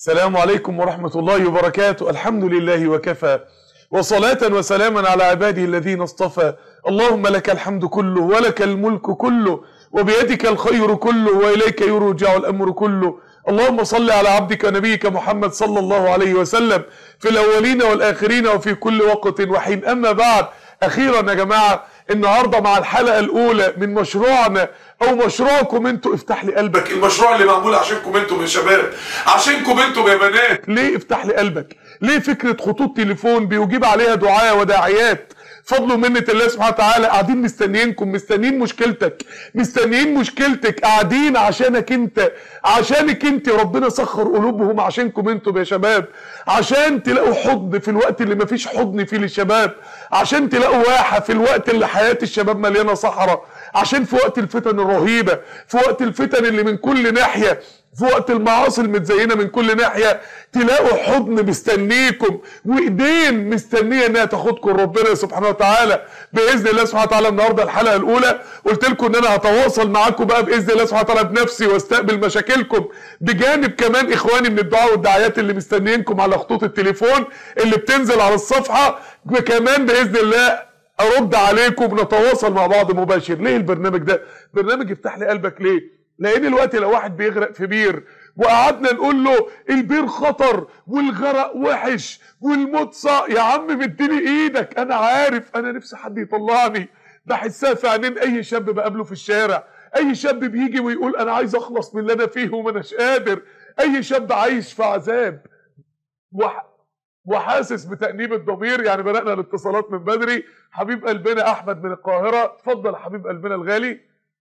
السلام عليكم ورحمة الله وبركاته الحمد لله وكفى وصلاة وسلاما على عباده الذين اصطفى اللهم لك الحمد كله ولك الملك كله وبيدك الخير كله وإليك يرجع الأمر كله اللهم صل على عبدك ونبيك محمد صلى الله عليه وسلم في الأولين والآخرين وفي كل وقت وحين أما بعد أخيرا يا جماعة النهاردة مع الحلقة الأولى من مشروعنا أو مشروعكم أنتوا افتح لي قلبك المشروع اللي معمول عشانكم أنتم يا شباب عشانكم أنتم يا بنات ليه افتح لي قلبك ليه فكرة خطوط تليفون بيجيب عليها دعاء وداعيات فضل ومنة الله سبحانه وتعالى قاعدين مستنيينكم مستنيين مشكلتك مستنيين مشكلتك قاعدين عشانك انت عشانك انت ربنا سخر قلوبهم عشانكم انتم يا شباب عشان تلاقوا حضن في الوقت اللي مفيش حضن فيه للشباب عشان تلاقوا واحة في الوقت اللي حياة الشباب مليانة صحراء عشان في وقت الفتن الرهيبة في وقت الفتن اللي من كل ناحية في وقت المعاصي المتزينه من كل ناحيه تلاقوا حضن مستنيكم وايدين مستنيه انها تاخدكم ربنا سبحانه وتعالى باذن الله سبحانه وتعالى النهارده الحلقه الاولى قلت لكم ان انا هتواصل معاكم بقى باذن الله سبحانه وتعالى بنفسي واستقبل مشاكلكم بجانب كمان اخواني من الدعاء والدعايات اللي مستنيينكم على خطوط التليفون اللي بتنزل على الصفحه كمان باذن الله ارد عليكم نتواصل مع بعض مباشر ليه البرنامج ده برنامج افتح لي قلبك ليه لان الوقت لو واحد بيغرق في بير وقعدنا نقول له البير خطر والغرق وحش والموت صعب يا عم مديني ايدك انا عارف انا نفسي حد يطلعني بحسها في عينين اي شاب بقابله في الشارع اي شاب بيجي ويقول انا عايز اخلص من اللي انا فيه وما اناش قادر اي شاب عايش في عذاب وح... وحاسس بتأنيب الضمير يعني بدأنا الاتصالات من بدري حبيب قلبنا أحمد من القاهرة اتفضل حبيب قلبنا الغالي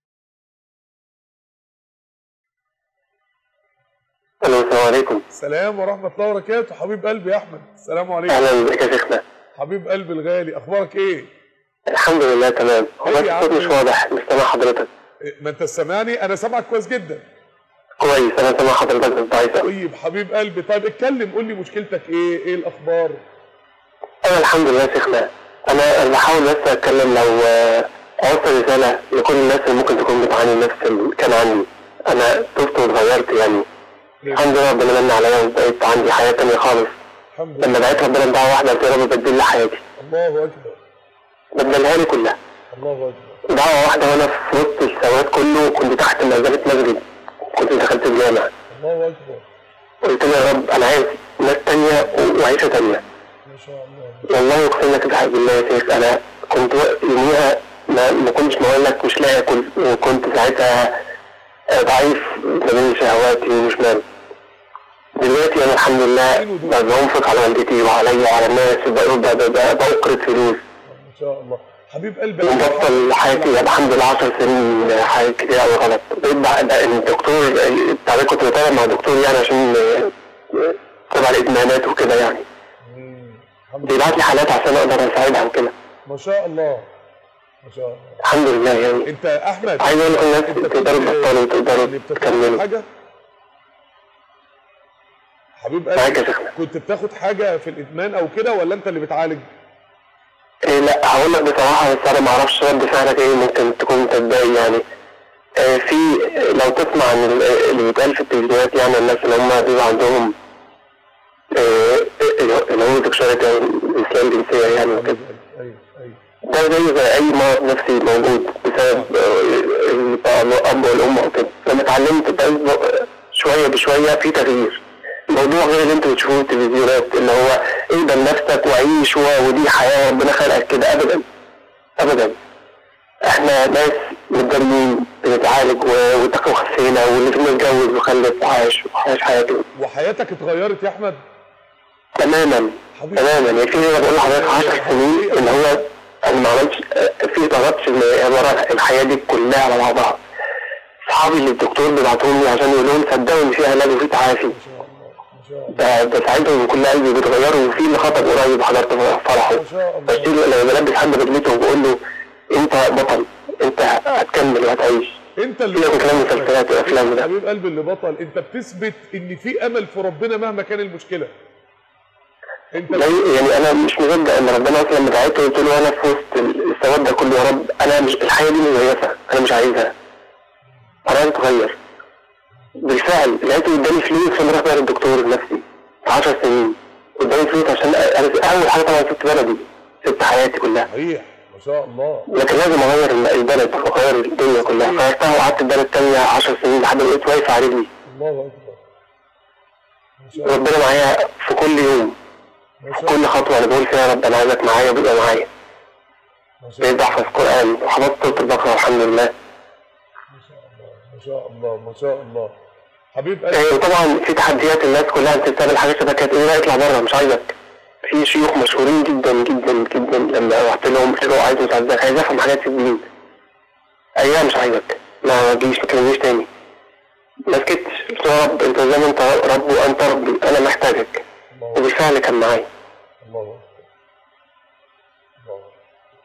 الو السلام عليكم السلام ورحمة الله وبركاته حبيب قلبي يا أحمد السلام عليكم اهلا بك يا شيخنا حبيب قلبي الغالي أخبارك إيه؟ الحمد لله تمام هو إيه يا الصوت عم؟ مش واضح مش سامع حضرتك إيه، ما أنت سامعني أنا سامعك كويس جدا كويس انا سامع حضرتك بس ضعيف أوي. طيب حبيب قلبي طيب اتكلم قول لي مشكلتك إيه؟ إيه الأخبار؟ انا الحمد لله يا شيخنا انا بحاول بس اتكلم لو آه، اوصل رساله لكل الناس اللي ممكن تكون بتعاني نفس اللي كان عندي انا تبت واتغيرت يعني الحمد لله ربنا من عليا وبقيت عندي حياه تانية خالص الحمد لما لله دعيت ربنا بدعوه واحده قلت يا رب بدل لي حياتي الله أكبر بدلها لي كلها الله أكبر دعوه واحده وانا في وسط السواد كله كنت تحت منزله مغرب كنت دخلت الجامع الله أكبر قلت له يا رب انا عايز ناس تانية وعيشة تانية ما شاء الله والله اقسم لك بحق بالله يا شيخ انا كنت و- يوميها ما, ما كنتش بقول لك مش لاقي اكل وكنت ساعتها آه، ضعيف ما بين شهواتي ومش مال دلوقتي انا الحمد لله بقى بنفق على والدتي وعليا وعلى الناس وبقى- بقى- بقى- بقى- بأقرض فلوس ما شاء الله حبيب قلبي أنا ومبطل حياتي الحمد لله 10 سنين حاجات كتير قوي غلط بقيت بقى بقى الدكتور بتاع ده كنت بتابع مع دكتور يعني عشان آه، آه، تبع الادمانات وكده يعني مم. الحمد لله بيبعت لي حالات عشان اقدر اساعدها وكده ما شاء الله ما شاء الله الحمد لله يعني انت يا احمد عايز اقول لكم الناس انت تقدروا كنت- تبطلوا تقدروا اللي بتاخد تكملوا حاجه حبيب معاك قلبي يا شيخنا كنت بتاخد حاجه في الادمان او كده ولا انت اللي بتعالج إيه لا هقول لك بصراحه بس انا ما اعرفش رد فعلك ايه ممكن تكون تتضايق يعني آه، في لو تسمع عن ال- اللي بيتقال في التلفزيونات يعني الناس اللي هم بيبقى عندهم آه، اللي هو سكشواليتي او الاسلام جنسيه يعني وكده ايوه ايوه ده زي زي اي مرض نفسي موجود بسبب آه، اللي بقى الاب والام او كده لما اتعلمت بقى شويه بشويه في تغيير الموضوع غير اللي انت بتشوفه في التلفزيونات اللي هو اقبل نفسك وعيش و- ودي حياه ربنا خلقك كده ابدا ابدا احنا ناس متدربين بنتعالج و- وتق- وخسينا واللي فينا اتجوز وخلف وعاش وعاش حياته وحياتك اتغيرت يا احمد تماما حبيبي تماما يعني في انا بقول لحضرتك 10 سنين اللي هو انا ما عملتش في ضغطش ورا الحياه دي كلها على بعضها اصحابي اللي الدكتور بيبعتهم لي عشان يقول لهم صدقوا ان في علاج وفي تعافي ما شاء الله ما شاء الله ب- بساعدهم من كل قلبي بيتغيروا وفي اللي خطب قريب حضرت فرحه ما شاء الله بشتري لما بلبس حد رجلته وبقول له انت بطل انت هتكمل وهتعيش انت اللي سيبك من كلام المسلسلات والافلام ده حبيب قلبي اللي بطل انت بتثبت ان في امل في ربنا مهما كان المشكله انت لا يعني انا مش مصدق ان ربنا اصلا لما دعيته قلت له انا في وسط السواد ده كله يا رب انا مش الحياه دي مزيفه انا مش عايزها انا عايز اتغير بالفعل لقيته قدامي فلوس وانا رايح بقى للدكتور النفسي 10 سنين قدامي فلوس عشان أ- أنا اول حاجه طبعا سبت بلدي سبت حياتي كلها صحيح ما شاء الله لكن لازم اغير البلد واغير الدنيا كلها غيرتها وقعدت في بلد تانية 10 سنين لحد ما بقيت واقف على رجلي الله اكبر ما شاء الله ربنا معايا في كل يوم ما في شاء الله كل خطوه انا بقول فيها يا رب انا عايزك معايا وبقى معايا ما شاء بقيت الله بحفظ قران وحفظت سوره البقره الحمد لله ما شاء الله ما شاء الله حبيب قلبي آه، وطبعا في تحديات الناس كلها انت بتعمل حاجه شبه كده تقول لا اطلع بره مش عايزك في شيوخ مشهورين جدا جدا جدا لما رحت لهم قلت له عايز مساعدتك عايز افهم حاجات في الدين ايوه مش عايزك ما تجيش ما تكلمنيش تاني ما سكتش قلت له يا رب انت زي ما انت رب وانت ربي انا محتاجك الله أكبر. وبالفعل كان معايا الله أكبر. الله أكبر.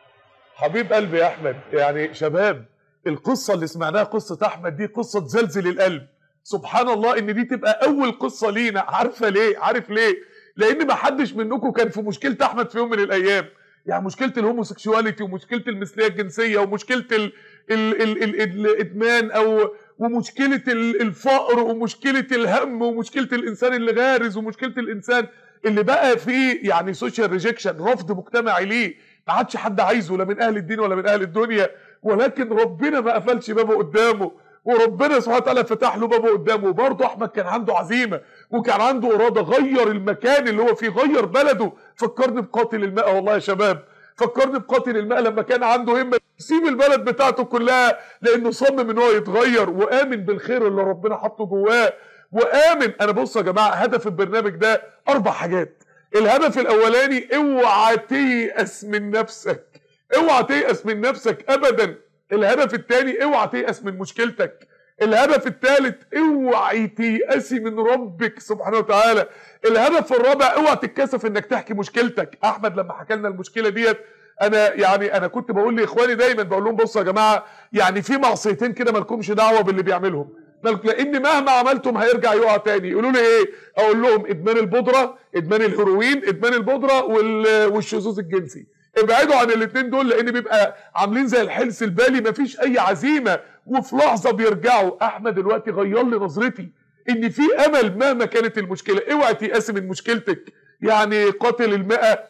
حبيب قلبي يا احمد يعني شباب القصه اللي سمعناها قصه احمد دي قصه تزلزل القلب سبحان الله ان دي تبقى اول قصه لينا عارفه ليه عارف ليه لان ما حدش منكم كان في مشكله احمد في يوم من الايام يعني مشكله الهوموسيكشواليتي ومشكله المثليه الجنسيه ومشكله ال ال ال ال الادمان او ومشكله ال- الفقر ومشكله الهم ومشكله الانسان اللي غارز ومشكله الانسان اللي بقى فيه يعني سوشيال ريجكشن رفض مجتمعي ليه ما عادش حد عايزه لا من اهل الدين ولا من اهل الدنيا ولكن ربنا ما قفلش بابه قدامه وربنا سبحانه وتعالى فتح له بابه قدامه وبرضه احمد كان عنده عزيمه وكان عنده اراده غير المكان اللي هو فيه غير بلده فكرني بقاتل الماء والله يا شباب فكرني بقاتل الماء لما كان عنده همه يسيب البلد بتاعته كلها لانه صمم ان هو يتغير وامن بالخير اللي ربنا حطه جواه وامن انا بص يا جماعه هدف البرنامج ده اربع حاجات الهدف الاولاني اوعى تيأس من نفسك اوعى تيأس من نفسك ابدا الهدف الثاني اوعى تيأس من مشكلتك الهدف الثالث اوعي تيأسي من ربك سبحانه وتعالى الهدف الرابع اوعى تتكسف انك تحكي مشكلتك احمد لما حكى لنا المشكله ديت انا يعني انا كنت بقول لاخواني دايما بقول لهم بصوا يا جماعه يعني في معصيتين كده مالكمش دعوه باللي بيعملهم مالك- لان مهما عملتم هيرجع يقع تاني يقولوا لي ايه اقول لهم ادمان البودره ادمان الهيروين ادمان البودره وال- والشذوذ الجنسي ابعدوا عن الاثنين دول لان بيبقى عاملين زي الحلس البالي مفيش اي عزيمه وفي لحظه بيرجعوا احمد دلوقتي غير لي نظرتي ان في امل مهما كانت المشكله اوعي تيأسي من مشكلتك يعني قاتل المئة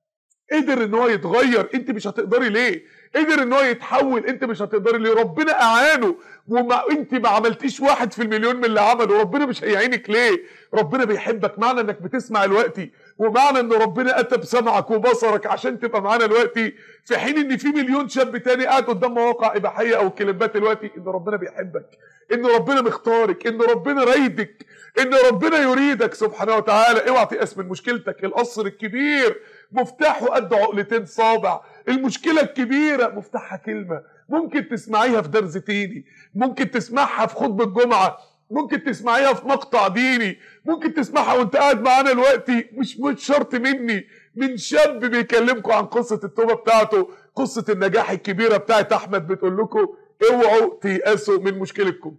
قدر ان هو يتغير انت مش هتقدري ليه قدر ان هو يتحول انت مش هتقدري ليه ربنا اعانه وما انت ما عملتيش واحد في المليون من اللي عمله ربنا مش هيعينك ليه ربنا بيحبك معنى انك بتسمع دلوقتي ومعنى ان ربنا اتى بسمعك وبصرك عشان تبقى معانا دلوقتي في حين ان في مليون شاب تاني قاعد قدام مواقع اباحيه او كليبات دلوقتي ان ربنا بيحبك ان ربنا مختارك ان ربنا رايدك ان ربنا يريدك سبحانه وتعالى اوعى تيأس من مشكلتك القصر الكبير مفتاحه قد عقلتين صابع المشكله الكبيره مفتاحها كلمه ممكن تسمعيها في درس ديني ممكن تسمعها في خطبه جمعه ممكن تسمعيها في مقطع ديني ممكن تسمعها وانت قاعد معانا دلوقتي مش مش شرط مني من شاب بيكلمكم عن قصه التوبه بتاعته قصه النجاح الكبيره بتاعت احمد بتقول لكم اوعوا تيأسوا من مشكلتكم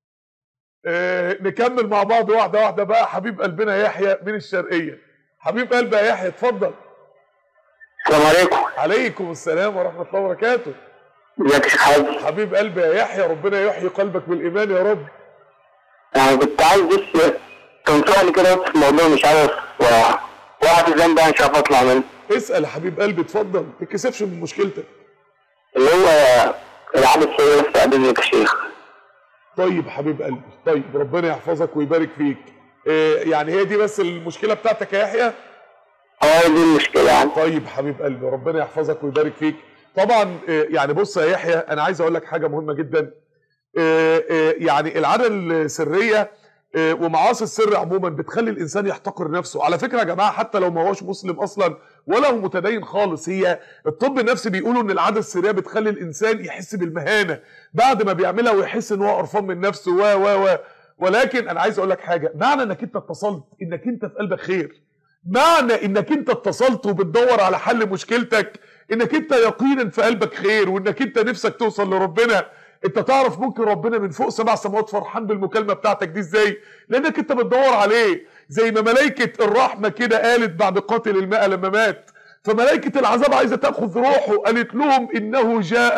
آه نكمل مع بعض واحده واحده بقى حبيب قلبنا يحيى من الشرقيه حبيب قلبي يا يحيى اتفضل السلام عليكم عليكم السلام ورحمه الله وبركاته ازيك يا شيخ حازم حبيب قلبي يا يحيى ربنا يحيي قلبك بالايمان يا رب انا كنت عايز بس تنصحني كده بس في موضوع مش عارف واقع في ذنب انا مش عارف اطلع منه اسال يا حبيب قلبي اتفضل ما تتكسفش من مشكلتك اللي هو العادة السيئة في تقديمك يا شيخ طيب حبيب قلبي طيب ربنا يحفظك ويبارك فيك إيه يعني هي دي بس المشكله بتاعتك يا يحيى اه دي المشكلة يعني طيب حبيب قلبي ربنا يحفظك ويبارك فيك طبعا إيه يعني بص يا يحيى انا عايز اقول لك حاجه مهمه جدا إيه إيه يعني العاده السريه إيه ومعاصي السر عموما بتخلي الانسان يحتقر نفسه على فكره يا جماعه حتى لو ما هوش مسلم اصلا ولا هو متدين خالص هي الطب النفسي بيقولوا ان العاده السريه بتخلي الانسان يحس بالمهانه بعد ما بيعملها ويحس ان هو قرفان من نفسه و و و ولكن انا عايز اقول لك حاجه معنى انك انت اتصلت انك انت في قلبك خير معنى انك انت اتصلت وبتدور على حل مشكلتك انك انت يقينا في قلبك خير وانك انت نفسك توصل لربنا انت تعرف ممكن ربنا من فوق سبع سماوات فرحان بالمكالمه بتاعتك دي ازاي لانك انت بتدور عليه زي ما ملائكه الرحمه كده قالت بعد قاتل الماء لما مات فملائكه العذاب عايزه تاخذ روحه قالت لهم انه جاء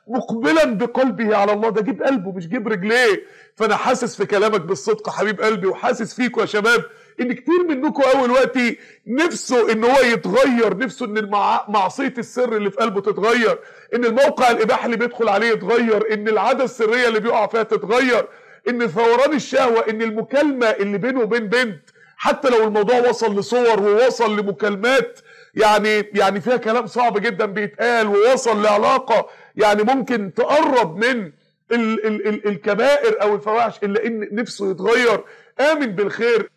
مقبلا بقلبه على الله ده جيب قلبه مش جيب رجليه فانا حاسس في كلامك بالصدق حبيب قلبي وحاسس فيكم يا شباب ان كتير منكم اول وقت نفسه ان هو يتغير نفسه ان المع... معصيه السر اللي في قلبه تتغير ان الموقع الاباحي اللي بيدخل عليه يتغير ان العاده السريه اللي بيقع فيها تتغير ان ثوران الشهوه ان المكالمه اللي بينه وبين بنت حتى لو الموضوع وصل لصور ووصل لمكالمات يعني يعني فيها كلام صعب جدا بيتقال ووصل لعلاقه يعني ممكن تقرب من ال ال ال الكبائر او الفواحش الا ان نفسه يتغير امن بالخير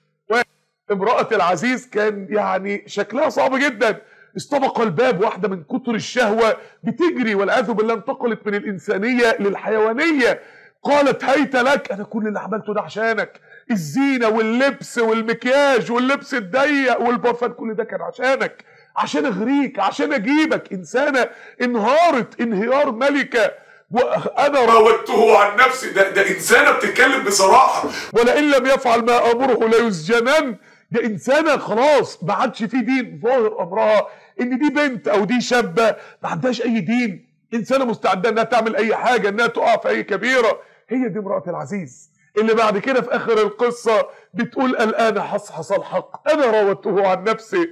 امرأة العزيز كان يعني شكلها صعب جدا استبق الباب واحدة من كتر الشهوة بتجري والعياذ بالله انتقلت من الإنسانية للحيوانية قالت هيت لك أنا كل اللي عملته ده عشانك الزينة واللبس والمكياج واللبس الضيق والبرفان كل ده كان عشانك عشان اغريك عشان اجيبك انسانة انهارت انهيار ملكة وانا راودته عن نفسي ده, ده انسانة بتتكلم بصراحة ولئن لم يفعل ما امره ليسجنن ده انسانة خلاص ما عادش في دين ظاهر امرها ان دي بنت او دي شابة ما عندهاش اي دين انسانة مستعدة انها تعمل اي حاجة انها تقع في اي كبيرة هي دي امرأة العزيز اللي بعد كده في اخر القصة بتقول الان حصحص الحق انا راودته عن نفسي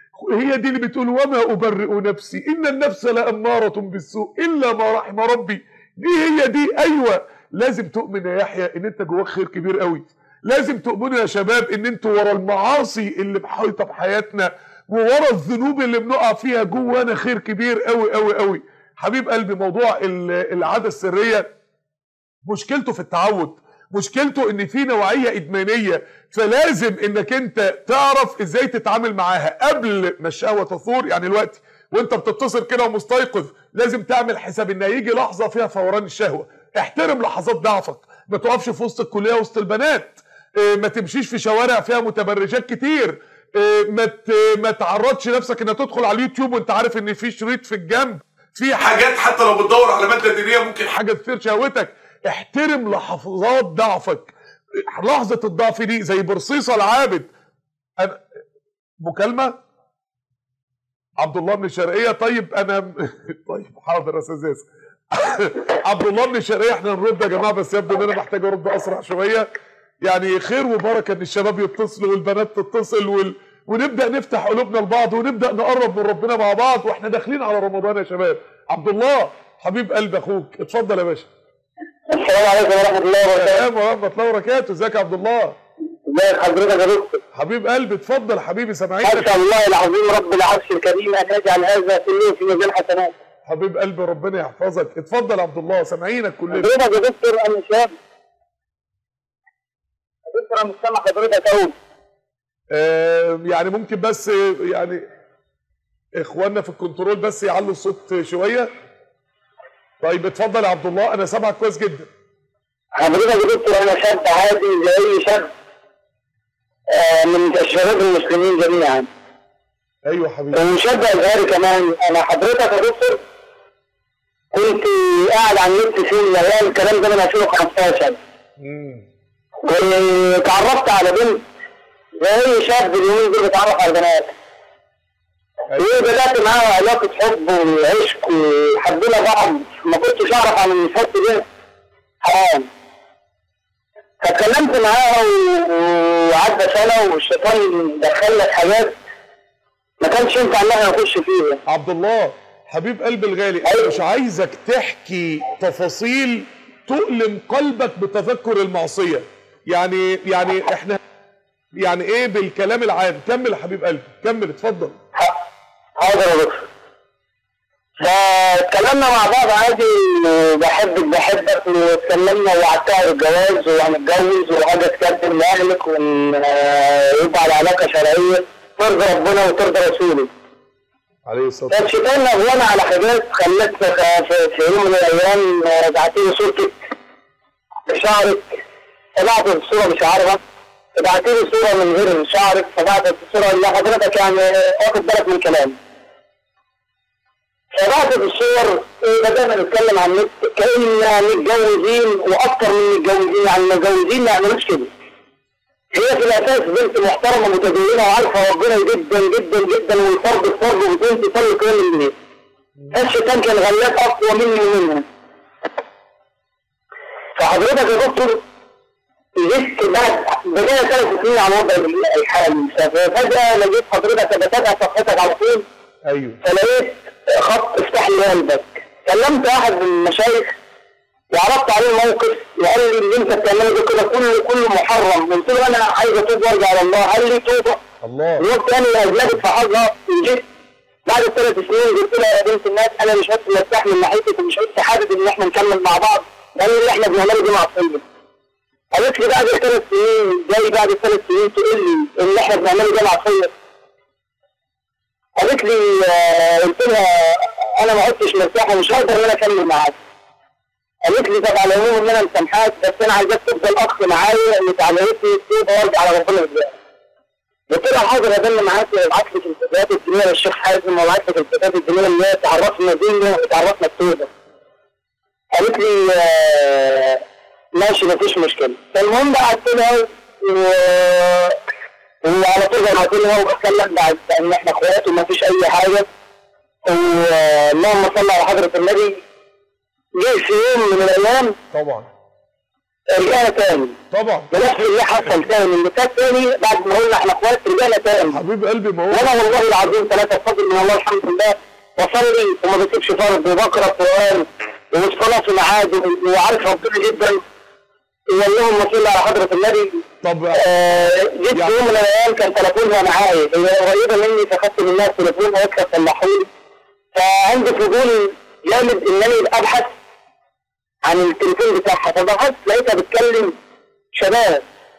هي دي اللي بتقول وما ابرئ نفسي ان النفس لاماره بالسوء الا ما رحم ربي دي هي دي ايوه لازم تؤمن يا يحيى ان انت جواك خير كبير قوي لازم تؤمنوا يا شباب ان انتوا ورا المعاصي اللي محيطه بحياتنا وورا الذنوب اللي بنقع فيها جوانا خير كبير قوي قوي قوي حبيب قلبي موضوع العاده السريه مشكلته في التعود مشكلته ان في نوعيه ادمانيه فلازم انك انت تعرف ازاي تتعامل معاها قبل ما الشهوه تثور يعني الوقت وانت بتتصل كده ومستيقظ لازم تعمل حساب ان هيجي لحظه فيها فوران الشهوه احترم لحظات ضعفك ما تقفش في وسط الكليه وسط البنات اه ما تمشيش في شوارع فيها متبرجات كتير اه ما ما تعرضش نفسك انك تدخل على اليوتيوب وانت عارف ان في شريط في الجنب في حاجات حتى لو بتدور على ماده دينيه ممكن حاجه تثير شهوتك احترم لحظات ضعفك لحظه الضعف دي زي برصيصه العابد أنا مكالمه عبد الله من الشرقيه طيب انا طيب حاضر يا استاذ ياسر عبد الله من الشرقيه احنا نرد يا جماعه بس يبدو ان انا محتاج ارد اسرع شويه يعني خير وبركه ان الشباب يتصلوا والبنات تتصل وال... ونبدا نفتح قلوبنا لبعض ونبدا نقرب من ربنا مع بعض واحنا داخلين على رمضان يا شباب عبد الله حبيب قلب اخوك اتفضل يا باشا السلام عليكم ورحمه الله وبركاته السلام ورحمه الله وبركاته ازيك يا عبد الله ازي حضرتك يا دكتور حبيب قلبي اتفضل حبيبي سامعينك اسال الله العظيم رب العرش الكريم ان يجعل هذا كله في ميزان حسنات حبيب قلبي ربنا يحفظك اتفضل يا عبد الله سامعينك كلنا حضرتك يا دكتور انا شاب يا دكتور انا مش سامع حضرتك قوي آه يعني ممكن بس يعني اخواننا في الكنترول بس يعلوا الصوت شويه طيب اتفضل يا عبد الله انا سامعك كويس جدا حضرتك يا دكتور انا شاب عادي زي اي شاب آه، من الشباب المسلمين جميعا ايوه حبيبي وشاب ازهري كمان انا حضرتك يا دكتور كنت قاعد على النت في الايام الكلام ده من 2015 امم وتعرفت على بنت زي اي شاب اليومين دول بيتعرف على البنات وبدات معاها علاقه حب وعشق وحبينا بعض ما كنتش اعرف عن الحب ده حرام فاتكلمت معاها و- وعدى سنه والشيطان دخل لك حاجات ما كانش ينفع ان احنا نخش فيها عبد الله حبيب قلبي الغالي انا مش عايزك تحكي تفاصيل تؤلم قلبك بتذكر المعصيه يعني يعني احنا يعني ايه بالكلام العام كمل يا حبيب قلبي كمل اتفضل حاضر يا دكتور فاتكلمنا مع بعض عادي وبحبك بحبك واتكلمنا وعدتها على الجواز وهنتجوز وحاجه تقدم لاهلك ويبقى على علاقه شرعيه ترضي ربنا وترضي رسوله عليه الصلاه والسلام فالشيطان اغوانا على حاجات خلتنا في- في في يوم من الايام بعت لي صورتك بشعرك فبعت الصوره بشعرها فبعت لي صوره من غير شعرك فبعت الصوره اللي حضرتك يعني واخد بالك من كلامي فبعت الصور بدأنا نتكلم عن النت كأننا متجوزين وأكتر من متجوزين يعني متجوزين ما يعملوش كده هي في الأساس بنت محترمة متدينة وعارفة ربنا جدا جدا جدا والفرد الفرد وبنت تصلي كل الليل الشيطان كان غلاب أقوى مني ومنها فحضرتك يا دكتور جيت بعد بقينا ثلاث سنين على الوضع الحالي ففجأة لقيت حضرتك بتابع صفحتك على طول ايوه فلقيت خط افتح لي قلبك كلمت واحد من المشايخ وعرضت عليه الموقف وقال لي اللي انت بتعمله ده كده كله كله محرم قلت له انا عايز اتوب وارجع على الله قال لي توبه الله الوقت انا اجنبت في حظها وجيت بعد الثلاث سنين قلت لها يا بنت الناس انا مش بس مرتاح من ناحيتك ومش بس حابب ان احنا نكمل مع بعض لان اللي احنا بنعمله دي معصيه قالت لي بعد الثلاث سنين جاي بعد الثلاث سنين تقول لي اللي احنا بنعمله ده معصيه قالت لي آه، قلت لها انا ما عدتش مرتاح ومش هقدر ان انا اكمل معاك قالت لي طب على العموم ان انا مسامحاك بس انا عايزاك تفضل اخ معايا اللي اتعلمتني توبه وارجع على ربنا ازاي قلت لها حاضر ادل معاك ابعت لك الكتابات الجميله للشيخ حازم وابعت لك الكتابات الجميله اللي هي تعرفنا ديننا وتعرفنا التوبه قالت لي آه، ماشي مفيش مشكله فالمهم بعت لها و... وعلى طول بعت لها وبتكلم بعد ان احنا اخوات ومفيش اي حاجه اللهم صل على حضره النبي جه في يوم من الايام طبعا رجعنا تاني طبعا بنفس اللي حصل تاني اللي فات تاني بعد ما قلنا احنا اخوات رجعنا تاني حبيب قلبي ما هو وانا والله العظيم ثلاثة فضل من الله الحمد لله بصلي وما بسيبش فرض وبقرا قران والصلاه في ميعاد وعارف ربنا جدا اللهم صل على حضره النبي طب آه، جيت في يعني- يوم من الايام كان تليفونها معايا هي قريبه مني فاخدت منها التليفون وهي صلحولي فعندي فضول جامد انني ابحث عن التليفون بتاعها فبحثت لقيتها بتكلم شباب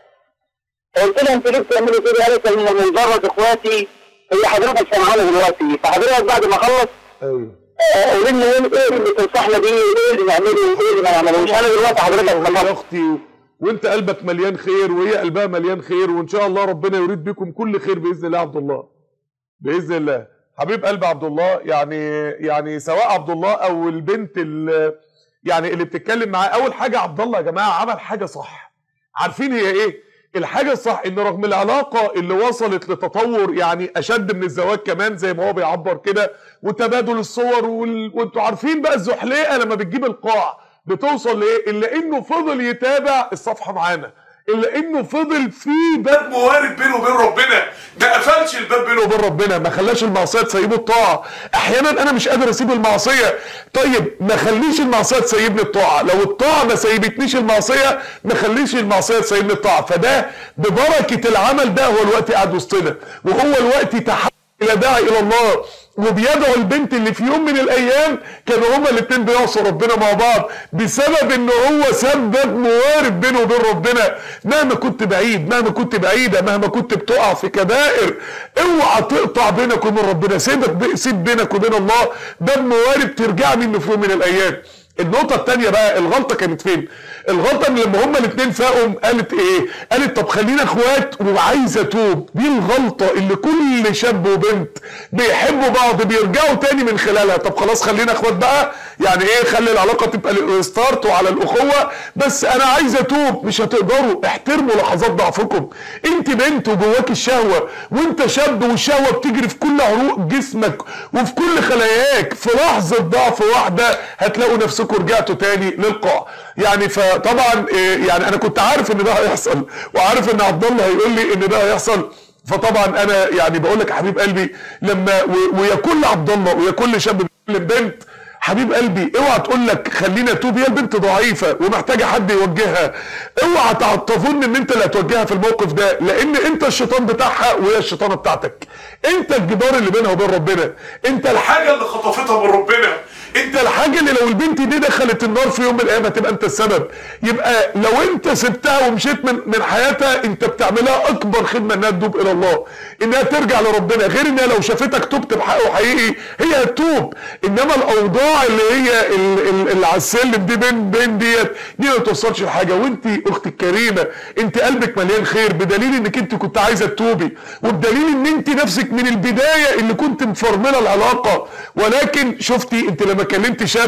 فقلت لها انتوا ليه بتعملوا كده؟ قالت ان مجرد اخواتي هي حضرتك سامعانا دلوقتي فحضرتك بعد ما اخلص ايوه آه، قولي لنا ايه ايه اللي تنصحنا بيه؟ ايه اللي نعمله؟ ايه اللي ما نعملوش؟ انا دلوقتي حضرتك وهي خلصت اختي و... وانت قلبك مليان خير وهي قلبها مليان خير وان شاء الله ربنا يريد بكم كل خير باذن الله يا عبد الله باذن الله حبيب قلب عبد الله يعني يعني سواء عبد الله او البنت اللي يعني اللي بتتكلم معاه اول حاجه عبد الله يا جماعه عمل حاجه صح عارفين هي ايه الحاجه الصح ان رغم العلاقه اللي وصلت لتطور يعني اشد من الزواج كمان زي ما هو بيعبر كده وتبادل الصور وال... وانتوا عارفين بقى الزحليقه لما بتجيب القاع بتوصل لايه الا انه فضل يتابع الصفحه معانا الا انه فضل في باب موارد بينه وبين ربنا ما قفلش الباب بينه وبين ربنا ما خلاش المعصيه تسيبه الطاعه احيانا انا مش قادر اسيب المعصيه طيب ما خليش المعصيه تسيبني الطاعه لو الطاعه ما سيبتنيش المعصيه ما خليش المعصيه تسيبني الطاعه فده ببركه العمل ده هو الوقت قاعد وسطنا وهو الوقت تحول الى داعي الى الله وبيدعو البنت اللي في يوم من الايام كانوا هما الاتنين بيعصوا ربنا مع بعض بسبب ان هو سبب موارد بينه وبين ربنا مهما كنت بعيد مهما كنت بعيده مهما كنت بتقع في كبائر اوعى تقطع بينك وبين ربنا سيبك سيب بينك وبين الله باب موارد ترجع منه في يوم من الايام النقطة التانية بقى الغلطة كانت فين؟ الغلطة ان لما هما الاتنين فاقوا قالت ايه؟ قالت طب خلينا اخوات وعايزة اتوب، دي الغلطة اللي كل شاب وبنت بيحبوا بعض بيرجعوا تاني من خلالها، طب خلاص خلينا اخوات بقى، يعني ايه خلي العلاقة تبقى ريستارت وعلى الاخوة، بس انا عايزة اتوب، مش هتقدروا، احترموا لحظات ضعفكم، انت بنت وجواك الشهوة، وانت شاب والشهوة بتجري في كل عروق جسمك وفي كل خلاياك، في لحظة ضعف واحدة هتلاقوا نفسكم رجعتوا تاني للقاع يعني فطبعا إيه، يعني انا كنت عارف ان ده هيحصل وعارف ان عبد الله هيقول لي ان ده هيحصل فطبعا انا يعني بقول لك يا حبيب قلبي لما و- ويا كل عبد الله ويا كل شاب بيكلم بنت حبيب قلبي اوعى تقول لك خلينا اتوب هي البنت ضعيفه ومحتاجه حد يوجهها اوعى تع- تظن ان انت اللي هتوجهها في الموقف ده لان انت الشيطان بتاعها وهي الشيطانه بتاعتك انت الجدار اللي بينها وبين ربنا انت الحاجه اللي خطفتها من ربنا انت الحاجه اللي لو البنت دي دخلت النار في يوم من الايام هتبقى انت السبب يبقى لو انت سبتها ومشيت من من حياتها انت بتعملها اكبر خدمه انها تتوب الى الله انها ترجع لربنا غير انها لو شافتك تبت بحقه حقيقي هي هتتوب انما الاوضاع اللي هي ال- ال- اللي على السلم دي بين بين ديت دي ما توصلش لحاجه وانت اختي الكريمه انت قلبك مليان خير بدليل انك انت كنت عايزه تتوبي وبدليل ان انت نفسك من البدايه اللي كنت مفرمله العلاقه ولكن شفتي انت لما كلمت شاب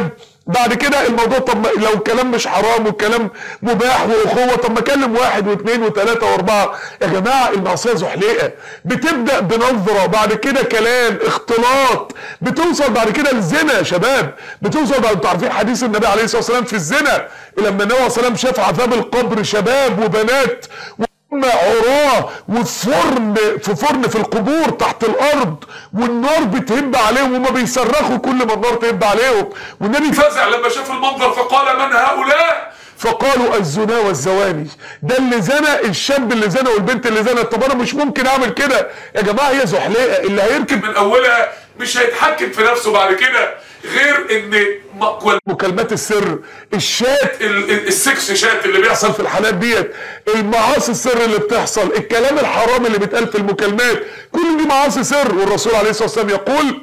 بعد كده الموضوع طب ما- لو الكلام مش حرام والكلام مباح واخوه طب ما اكلم واحد واثنين وثلاثه واربعه يا جماعه المعصيه زحليقه بتبدا بنظره بعد كده كلام اختلاط بتوصل بعد كده للزنا يا شباب بتوصل بعد انتوا عارفين حديث النبي عليه الصلاه والسلام في الزنا لما النبي عليه الصلاه والسلام شاف عذاب القبر شباب وبنات هم عراه وفي فرن في فرن في القبور تحت الارض والنار بتهب عليهم وهم بيصرخوا كل ما النار تهب عليهم والنبي فزع لما شاف المنظر فقال من هؤلاء فقالوا الزنا والزواني ده اللي زنى الشاب اللي زنى والبنت اللي زنت طب انا مش ممكن اعمل كده يا جماعه هي زحليقه اللي هيركب من اولها مش هيتحكم في نفسه بعد كده غير ان م- مكالمات السر الشات ال- ال- السكس شات اللي بيحصل في الحالات ديت المعاصي السر اللي بتحصل الكلام الحرام اللي بيتقال في المكالمات كل دي معاصي سر والرسول عليه الصلاه والسلام يقول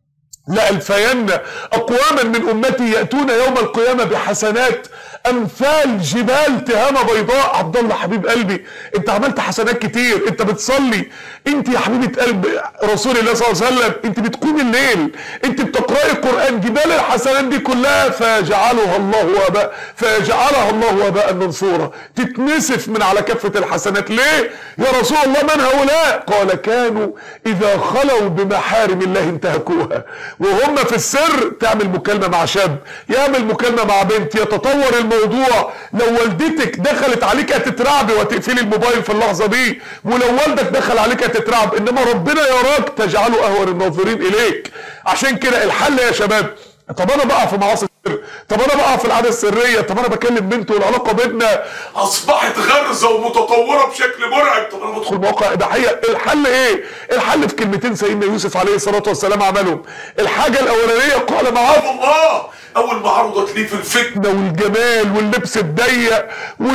لألفين أقواما من أمتي يأتون يوم القيامة بحسنات أمثال جبال تهامة بيضاء عبد الله حبيب قلبي أنت عملت حسنات كتير أنت بتصلي أنت يا حبيبة قلب رسول الله صلى الله عليه وسلم أنت بتقوم الليل أنت بتقرأي القرآن جبال الحسنات دي كلها فيجعلها الله وباء فيجعلها الله وباء منصورا تتنسف من على كفة الحسنات ليه يا رسول الله من هؤلاء قال كانوا إذا خلوا بمحارم الله انتهكوها وهم في السر تعمل مكالمة مع شاب يعمل مكالمة مع بنت يتطور الموضوع لو والدتك دخلت عليك هتترعبي وتقفلي الموبايل في اللحظة دي ولو والدك دخل عليك هتترعب انما ربنا يراك تجعله اهون الناظرين اليك عشان كده الحل يا شباب طب انا بقع في معاصي السر طب انا بقع في العاده السريه طب انا بكلم بنت والعلاقه بيننا اصبحت غرزه ومتطوره بشكل مرعب طب انا بدخل مواقع اباحيه الحل ايه الحل في كلمتين سيدنا يوسف عليه الصلاه والسلام عملهم الحاجه الاولانيه قال معاذ الله اول ما عرضت ليه في الفتنه والجمال واللبس الضيق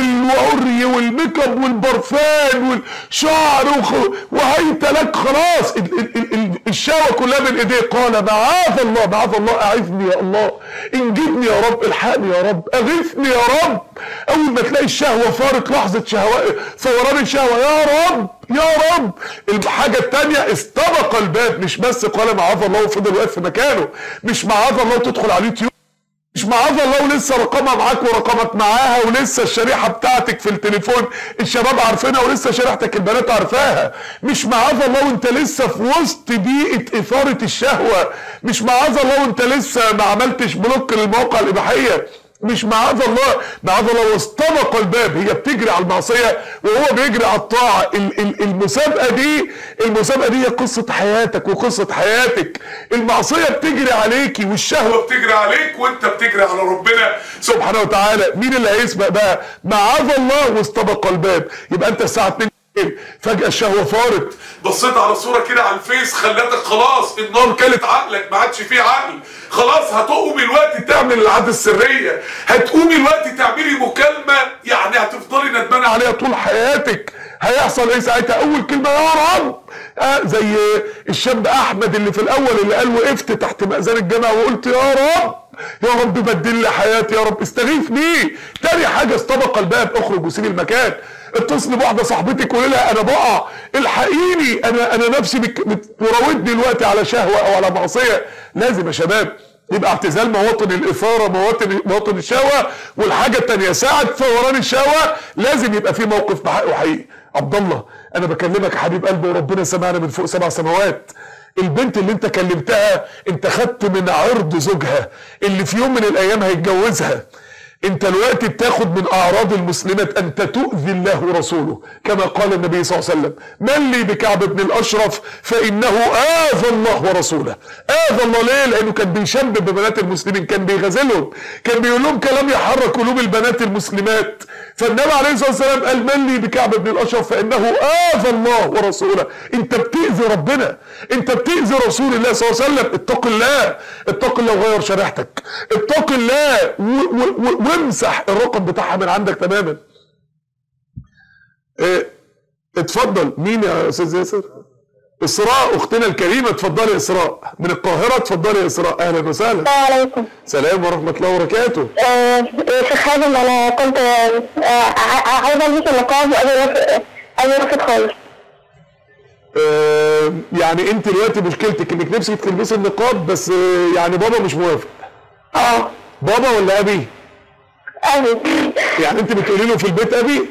والعري والميك اب والبرفان والشعر وخ... وهيت لك خلاص ال... ال... ال... ال... الشهوه كلها من ايديه قال معاذ الله معاذ الله اعذني يا الله انجدني يا رب الحقني يا رب اغثني يا رب اول ما تلاقي الشهوه فارق لحظه شهوه فوران الشهوه يا رب يا رب الحاجة التانية استبق الباب مش بس قال معاذ الله وفضل واقف في مكانه مش معاذ الله تدخل على اليوتيوب مش معاذ الله ولسه رقمها معاك ورقمك معاها ولسه الشريحه بتاعتك في التليفون الشباب عارفينها ولسه شريحتك البنات عارفاها مش معاذ الله وانت لسه في وسط بيئه اثاره الشهوه مش معاذ الله وانت لسه ما عملتش بلوك للمواقع الاباحيه مش معاذ الله معاذ الله واستبق الباب هي بتجري على المعصيه وهو بيجري على الطاعه ال- ال- المسابقه دي المسابقه دي هي قصه حياتك وقصه حياتك المعصيه بتجري عليكي والشهوه بتجري عليك وانت بتجري على ربنا سبحانه وتعالى مين اللي هيسبق بقى معاذ الله واستبق الباب يبقى انت الساعه 2 فجأة الشهوة فارت بصيت على صورة كده على الفيس خلتك خلاص النار كلت عقلك ما عادش فيه عقل خلاص هتقومي الوقت تعمل العادة السرية هتقومي الوقت تعملي مكالمة يعني هتفضلي ندمانة عليها طول حياتك هيحصل ايه ساعتها اول كلمة يا رب آه زي الشاب احمد اللي في الاول اللي قال وقفت تحت مأذان الجامع وقلت يا رب يا رب بدل لي حياتي يا رب استغيثني تاني حاجه استبق الباب اخرج وسيب المكان اتصل بواحده صاحبتك وقول لها انا بقع الحقيني انا انا نفسي بك- بتراودني دلوقتي على شهوه او على معصيه لازم يا شباب يبقى اعتزال مواطن الاثاره مواطن مواطن الشهوه والحاجه الثانيه ساعه فوران الشهوه لازم يبقى في موقف بحقه حقيقي عبد الله انا بكلمك يا حبيب قلبي وربنا سمعنا من فوق سبع سماوات البنت اللي انت كلمتها انت خدت من عرض زوجها اللي في يوم من الايام هيتجوزها انت دلوقتي بتاخد من اعراض المسلمات انت تؤذي الله ورسوله كما قال النبي صلى الله عليه وسلم من لي بكعب بن الاشرف فانه اذى الله ورسوله اذى الله ليه لانه كان بيشبب ببنات المسلمين كان بيغازلهم كان بيقول لهم كلام يحرك قلوب البنات المسلمات فالنبي عليه الصلاه والسلام قال من لي بكعب بن الاشرف فانه اذى الله ورسوله انت بتاذي ربنا انت بتاذي رسول الله صلى الله عليه وسلم اتق الله اتق الله وغير شريحتك اتق الله و- و- و- وامسح الرقم بتاعها من عندك تماما اه اتفضل مين يا استاذ ياسر اسراء اختنا الكريمه اتفضلي يا اسراء من القاهره اتفضلي يا اسراء اهلا وسهلا السلام عليكم سلام ورحمه الله وبركاته آه، شيخ خادم انا كنت آه، ع- عايزه البس النقاب وابي رافض ابي رافض خالص اه يعني انت دلوقتي مشكلتك انك نفسك تلبسي النقاب بس اه يعني بابا مش موافق اه بابا ولا ابي أبي يعني انت بتقولي له في البيت ابي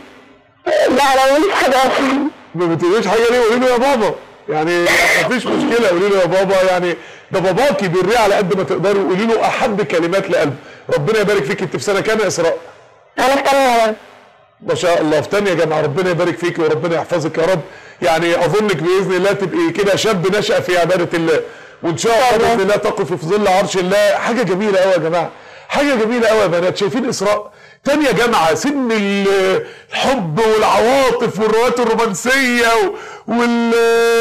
لا أنا مش حاجة ما بتقوليش حاجه ليه قولي له يا بابا يعني مفيش مشكله قولي له يا بابا يعني ده باباكي بيريه على قد ما تقدري وقولي له احب كلمات لقلبه ربنا يبارك فيك انت في سنه كام يا اسراء أنا في تانية ما شاء الله في تانية جامعة ربنا يبارك فيك وربنا يحفظك يا رب يعني اظنك باذن الله تبقي كده شاب نشأ في عبادة الله وان شاء الله الله. باذن الله تقف في ظل عرش الله حاجة جميلة قوي يا جماعة حاجة جميلة قوي يا بنات شايفين اسراء تانية جامعة سن ال- الحب والعواطف والروايات الرومانسية و- وال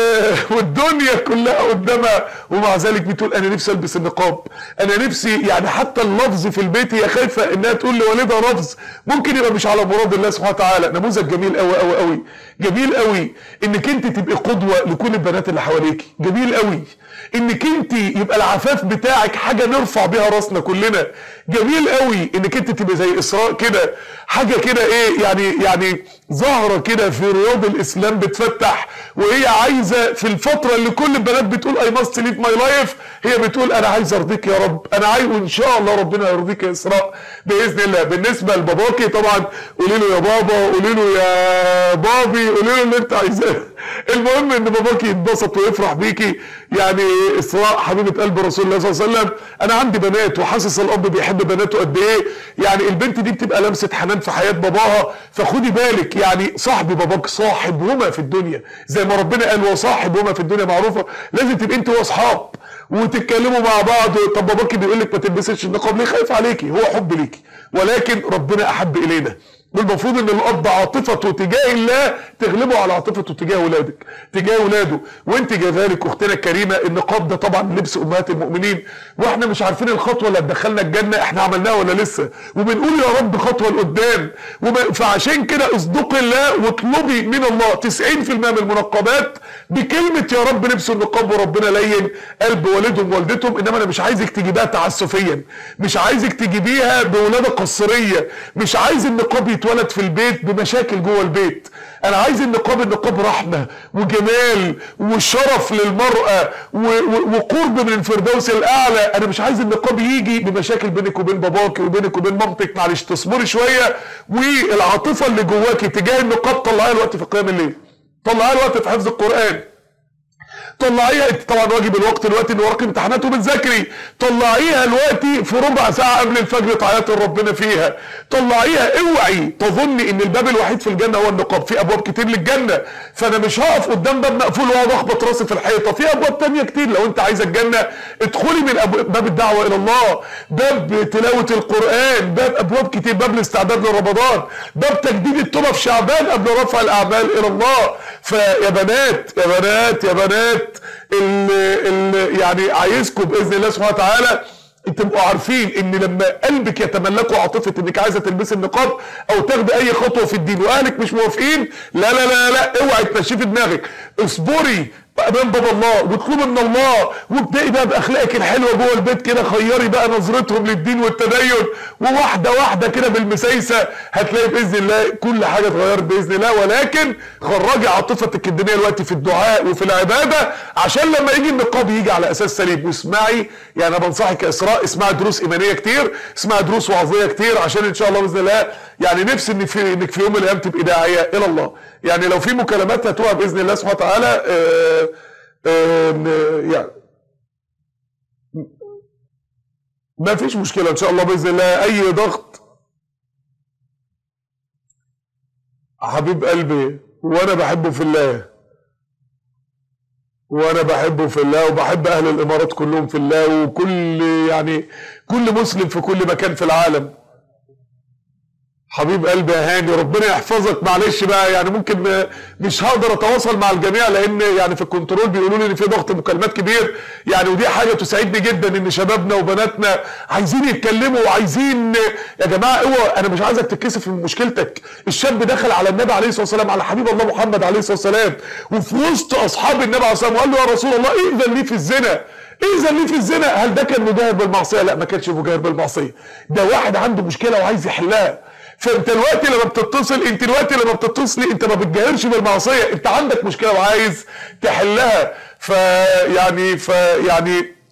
والدنيا كلها قدامها ومع ذلك بتقول انا نفسي البس النقاب انا نفسي يعني حتى اللفظ في البيت هي خايفه انها تقول لوالدها لفظ ممكن يبقى مش على مراد الله سبحانه وتعالى نموذج جميل قوي قوي قوي جميل قوي انك انت تبقي قدوه لكل البنات اللي حواليك جميل قوي انك انت يبقى العفاف بتاعك حاجه نرفع بيها راسنا كلنا جميل قوي انك انت تبقى زي اسراء كده حاجه كده ايه يعني يعني ظاهره كده في رياض الاسلام بتفتح وهي عايزه في الفتره اللي كل البنات بتقول اي ماست ليف ماي لايف هي بتقول انا عايز ارضيك يا رب انا عايز وان شاء الله ربنا يرضيك يا اسراء باذن الله بالنسبه لباباكي طبعا قولي له يا بابا قولي له يا بابي قولي له اللي انت عايزاه المهم ان باباكي يتبسط ويفرح بيكي يعني اسراء حبيبه قلب رسول الله صلى الله عليه وسلم انا عندي بنات وحاسس الاب بيحب بناته قد ايه يعني البنت دي بتبقى لمسه حنان في حياه باباها فخدي بالك يعني صاحبي باباك صاحبهما في الدنيا زي ما ربنا قال وصاحبهما في الدنيا معروفه لازم تبقى انت واصحاب وتتكلموا مع بعض طب باباكي بيقول لك ما تلبسش النقاب ليه خايف عليكي هو حب ليكي ولكن ربنا احب الينا والمفروض ان الاب عاطفته تجاه الله تغلبه على عاطفته تجاه ولادك تجاه ولاده وانت كذلك اختنا الكريمه النقاب ده طبعا لبس امهات المؤمنين واحنا مش عارفين الخطوه اللي هتدخلنا الجنه احنا عملناها ولا لسه وبنقول يا رب خطوه لقدام وب- فعشان كده اصدقي الله واطلبي من الله 90% من المنقبات بكلمه يا رب لبسوا النقاب وربنا لين قلب والدهم ووالدتهم انما انا مش عايزك تجيبها تعسفيا مش عايزك تجيبيها بولاده قصريه مش عايز النقاب يتولد في البيت بمشاكل جوه البيت انا عايز النقاب النقاب رحمه وجمال وشرف للمراه و- و- وقرب من الفردوس الاعلى انا مش عايز النقاب يجي بمشاكل بينك وبين باباك وبينك وبين مامتك معلش تصبري شويه والعاطفه اللي جواكي تجاه النقاب طلعيها الوقت في قيام الليل طلعيها الوقت في حفظ القران طلعيها انت طبعا واجب الوقت دلوقتي ان وراك امتحانات وبتذاكري طلعيها دلوقتي في ربع ساعه قبل الفجر تعيطي لربنا فيها طلعيها اوعي تظني ان الباب الوحيد في الجنه هو النقاب في ابواب كتير للجنه فانا مش هقف قدام باب مقفول واقعد اخبط راسي في الحيطه في ابواب تانية كتير لو انت عايزه الجنه ادخلي من أبو- باب الدعوه الى الله باب تلاوه القران باب ابواب كتير باب الاستعداد لرمضان باب تجديد التوبه في شعبان قبل رفع الاعمال الى الله فيا بنات يا بنات يا بنات ال ال يعني عايزكم باذن الله سبحانه وتعالى تبقوا عارفين ان لما قلبك يتملكوا عاطفه انك عايزه تلبسي النقاب او تاخدي اي خطوه في الدين واهلك مش موافقين لا لا لا لا اوعي تمشي في دماغك اصبري امام باب الله واطلبي من الله وابدأي بقى باخلاقك الحلوه جوه البيت كده خيري بقى نظرتهم للدين والتدين وواحده واحده كده بالمسايسه هتلاقي باذن الله كل حاجه اتغيرت باذن الله ولكن خرجي عاطفتك الدينيه دلوقتي في الدعاء وفي العباده عشان لما يجي النقاب يجي على اساس سليم واسمعي يعني انا بنصحك يا اسراء اسمعي دروس ايمانيه كتير اسمعي دروس وعظيه كتير عشان ان شاء الله باذن الله يعني نفسي ان في انك في يوم من الايام تبقي داعيه الى الله يعني لو في مكالمات هتوها باذن الله سبحانه وتعالى آه آه يعني ما فيش مشكله ان شاء الله باذن الله اي ضغط حبيب قلبي وانا بحبه في الله وانا بحبه في الله وبحب اهل الامارات كلهم في الله وكل يعني كل مسلم في كل مكان في العالم حبيب قلبي يا هاني ربنا يحفظك معلش بقى يعني ممكن مش هقدر اتواصل مع الجميع لان يعني في الكنترول بيقولوا لي ان في ضغط مكالمات كبير يعني ودي حاجه تسعدني جدا ان شبابنا وبناتنا عايزين يتكلموا وعايزين يا جماعه اوعى انا مش عايزك تتكسف من مشكلتك الشاب دخل على النبي عليه الصلاه والسلام على حبيب الله محمد عليه الصلاه والسلام وفي وسط اصحاب النبي عليه الصلاه والسلام وقال له يا رسول الله اذن لي في الزنا اذن لي في الزنا هل ده كان مجاهر بالمعصيه لا ما كانش مجاهر بالمعصيه ده واحد عنده مشكله وعايز يحلها فانت دلوقتي لما بتتصل انت دلوقتي لما بتتصلي انت ما بتجاهرش بالمعصيه انت عندك مشكله وعايز تحلها فيعني فيعني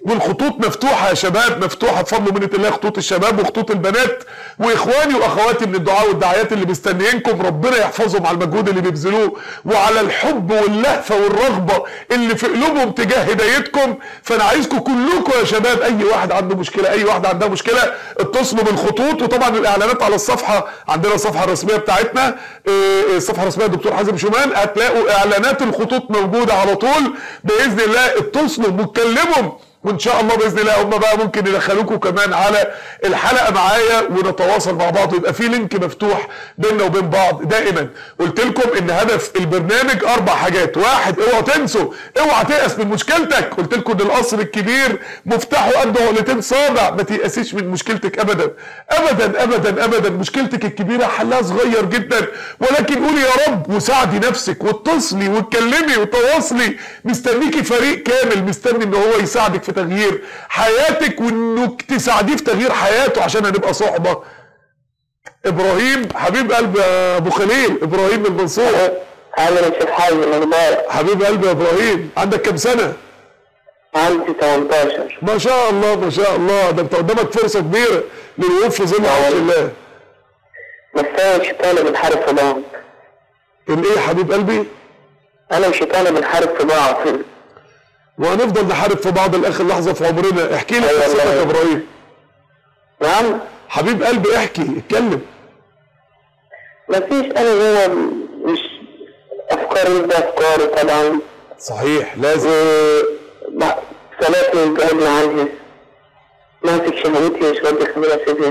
والخطوط مفتوحة يا شباب مفتوحة بفضل ومنة الله خطوط الشباب وخطوط البنات واخواني واخواتي من الدعاء والدعايات اللي مستنيينكم ربنا يحفظهم على المجهود اللي بيبذلوه وعلى الحب واللهفة والرغبة اللي في قلوبهم تجاه هدايتكم فانا عايزكم كلكم يا شباب اي واحد عنده مشكلة اي واحد عندها مشكلة اتصلوا بالخطوط وطبعا الاعلانات على الصفحة عندنا الصفحة الرسمية بتاعتنا إيه، الصفحة الرسمية الدكتور حازم شومان هتلاقوا اعلانات الخطوط موجودة على طول باذن الله اتصلوا واتكلموا وان شاء الله باذن الله هم بقى ممكن يدخلوكم كمان على الحلقه معايا ونتواصل مع بعض ويبقى في لينك مفتوح بيننا وبين بعض دائما قلت لكم ان هدف البرنامج اربع حاجات واحد اوعوا تنسوا اوعى تيأس من مشكلتك قلت لكم ان القصر الكبير مفتاحه قد عقلتين صابع ما تيأسيش من مشكلتك ابدا ابدا ابدا ابدا مشكلتك الكبيره حلها صغير جدا ولكن قولي يا رب وساعدي نفسك واتصلي واتكلمي وتواصلي مستنيكي فريق كامل مستني ان هو يساعدك في تغيير حياتك وانك تساعديه في تغيير حياته عشان هنبقى صحبه ابراهيم حبيب قلب يا ابو خليل ابراهيم من المنصوره عامل يا شيخ حازم اخبارك حبيب قلبي يا ابراهيم عندك كام سنه عندي 18 ما شاء الله ما شاء الله ده انت قدامك فرصه كبيره للوقوف في ظل عرش الله بس انا وشيطاني بنحارب في بعض الايه يا حبيب قلبي انا وشيطاني بنحارب في بعض وهنفضل نحارب في بعض لاخر لحظه في عمرنا احكي لي أيوة قصتك والله. يا ابراهيم نعم حبيب قلبي احكي اتكلم مفيش انا هو مش افكاري ده افكاري طبعا صحيح لازم و صلاتي بعدنا عنها ماسك شهوتي مش راضي اخليها اسيبها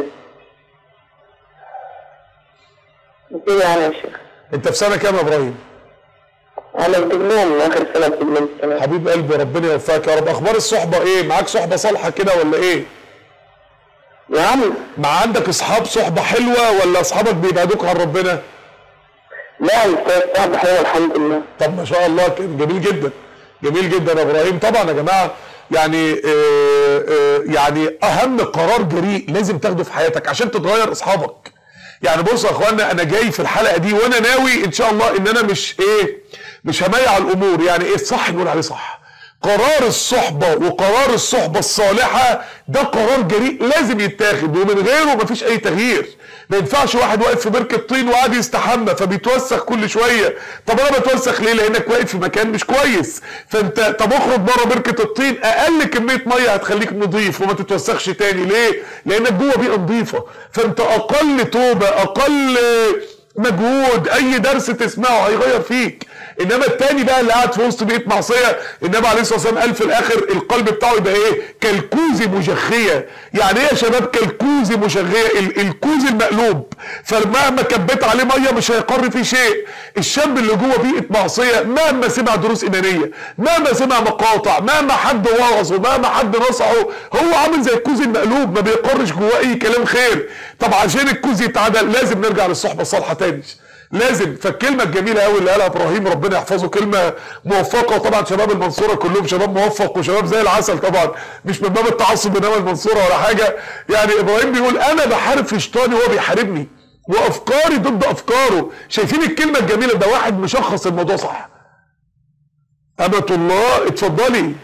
كده يعني يا شيخ انت في سنه كام يا ابراهيم انا في دبلوم اخر سنه في دبلوم السنه حبيب قلبي ربنا يوفقك يا رب اخبار الصحبه ايه معاك صحبه صالحه كده ولا ايه نعم مع عندك اصحاب صحبه حلوه ولا اصحابك بيبعدوك عن ربنا لا الاستاذ صعب حلو الحمد لله طب ما شاء الله كان جميل جدا جميل جدا يا ابراهيم طبعا يا جماعه يعني آه آه يعني اهم قرار جريء لازم تاخده في حياتك عشان تتغير اصحابك يعني بصوا يا اخوانا انا جاي في الحلقه دي وانا ناوي ان شاء الله ان انا مش ايه مش هميع الامور يعني ايه الصح نقول عليه صح قرار الصحبة وقرار الصحبة الصالحة ده قرار جريء لازم يتاخد ومن غيره مفيش أي تغيير ما ينفعش واحد واقف في بركة طين وقاعد يستحمى فبيتوسخ كل شوية طب أنا بتوسخ ليه؟ لأنك واقف في مكان مش كويس فأنت طب اخرج بره بركة الطين أقل كمية مية هتخليك نظيف وما تتوسخش تاني ليه؟ لأنك جوه بيئة نظيفة فأنت أقل توبة أقل مجهود اي درس تسمعه هيغير فيك انما التاني بقى اللي قاعد في وسط بيئه معصيه النبي عليه الصلاه والسلام قال في الاخر القلب بتاعه يبقى ايه كالكوز مجخيه يعني ايه يا شباب كالكوز مجخيه ال- الكوز المقلوب فمهما كبيت عليه ميه مش هيقر فيه شيء الشاب اللي جوه بيئه معصيه مهما سمع دروس ايمانيه مهما سمع مقاطع مهما حد وعظه مهما حد نصحه هو عامل زي الكوز المقلوب ما بيقرش جواه اي كلام خير طب عشان الكوز يتعدل لازم نرجع للصحبه الصالحه تاني لازم فالكلمه الجميله قوي اللي قالها ابراهيم ربنا يحفظه كلمه موفقه وطبعا شباب المنصوره كلهم شباب موفق وشباب زي العسل طبعا مش من باب التعصب انما المنصوره ولا حاجه يعني ابراهيم بيقول انا بحارب في شيطاني وهو بيحاربني وافكاري ضد افكاره شايفين الكلمه الجميله ده واحد مشخص الموضوع صح أمة الله اتفضلي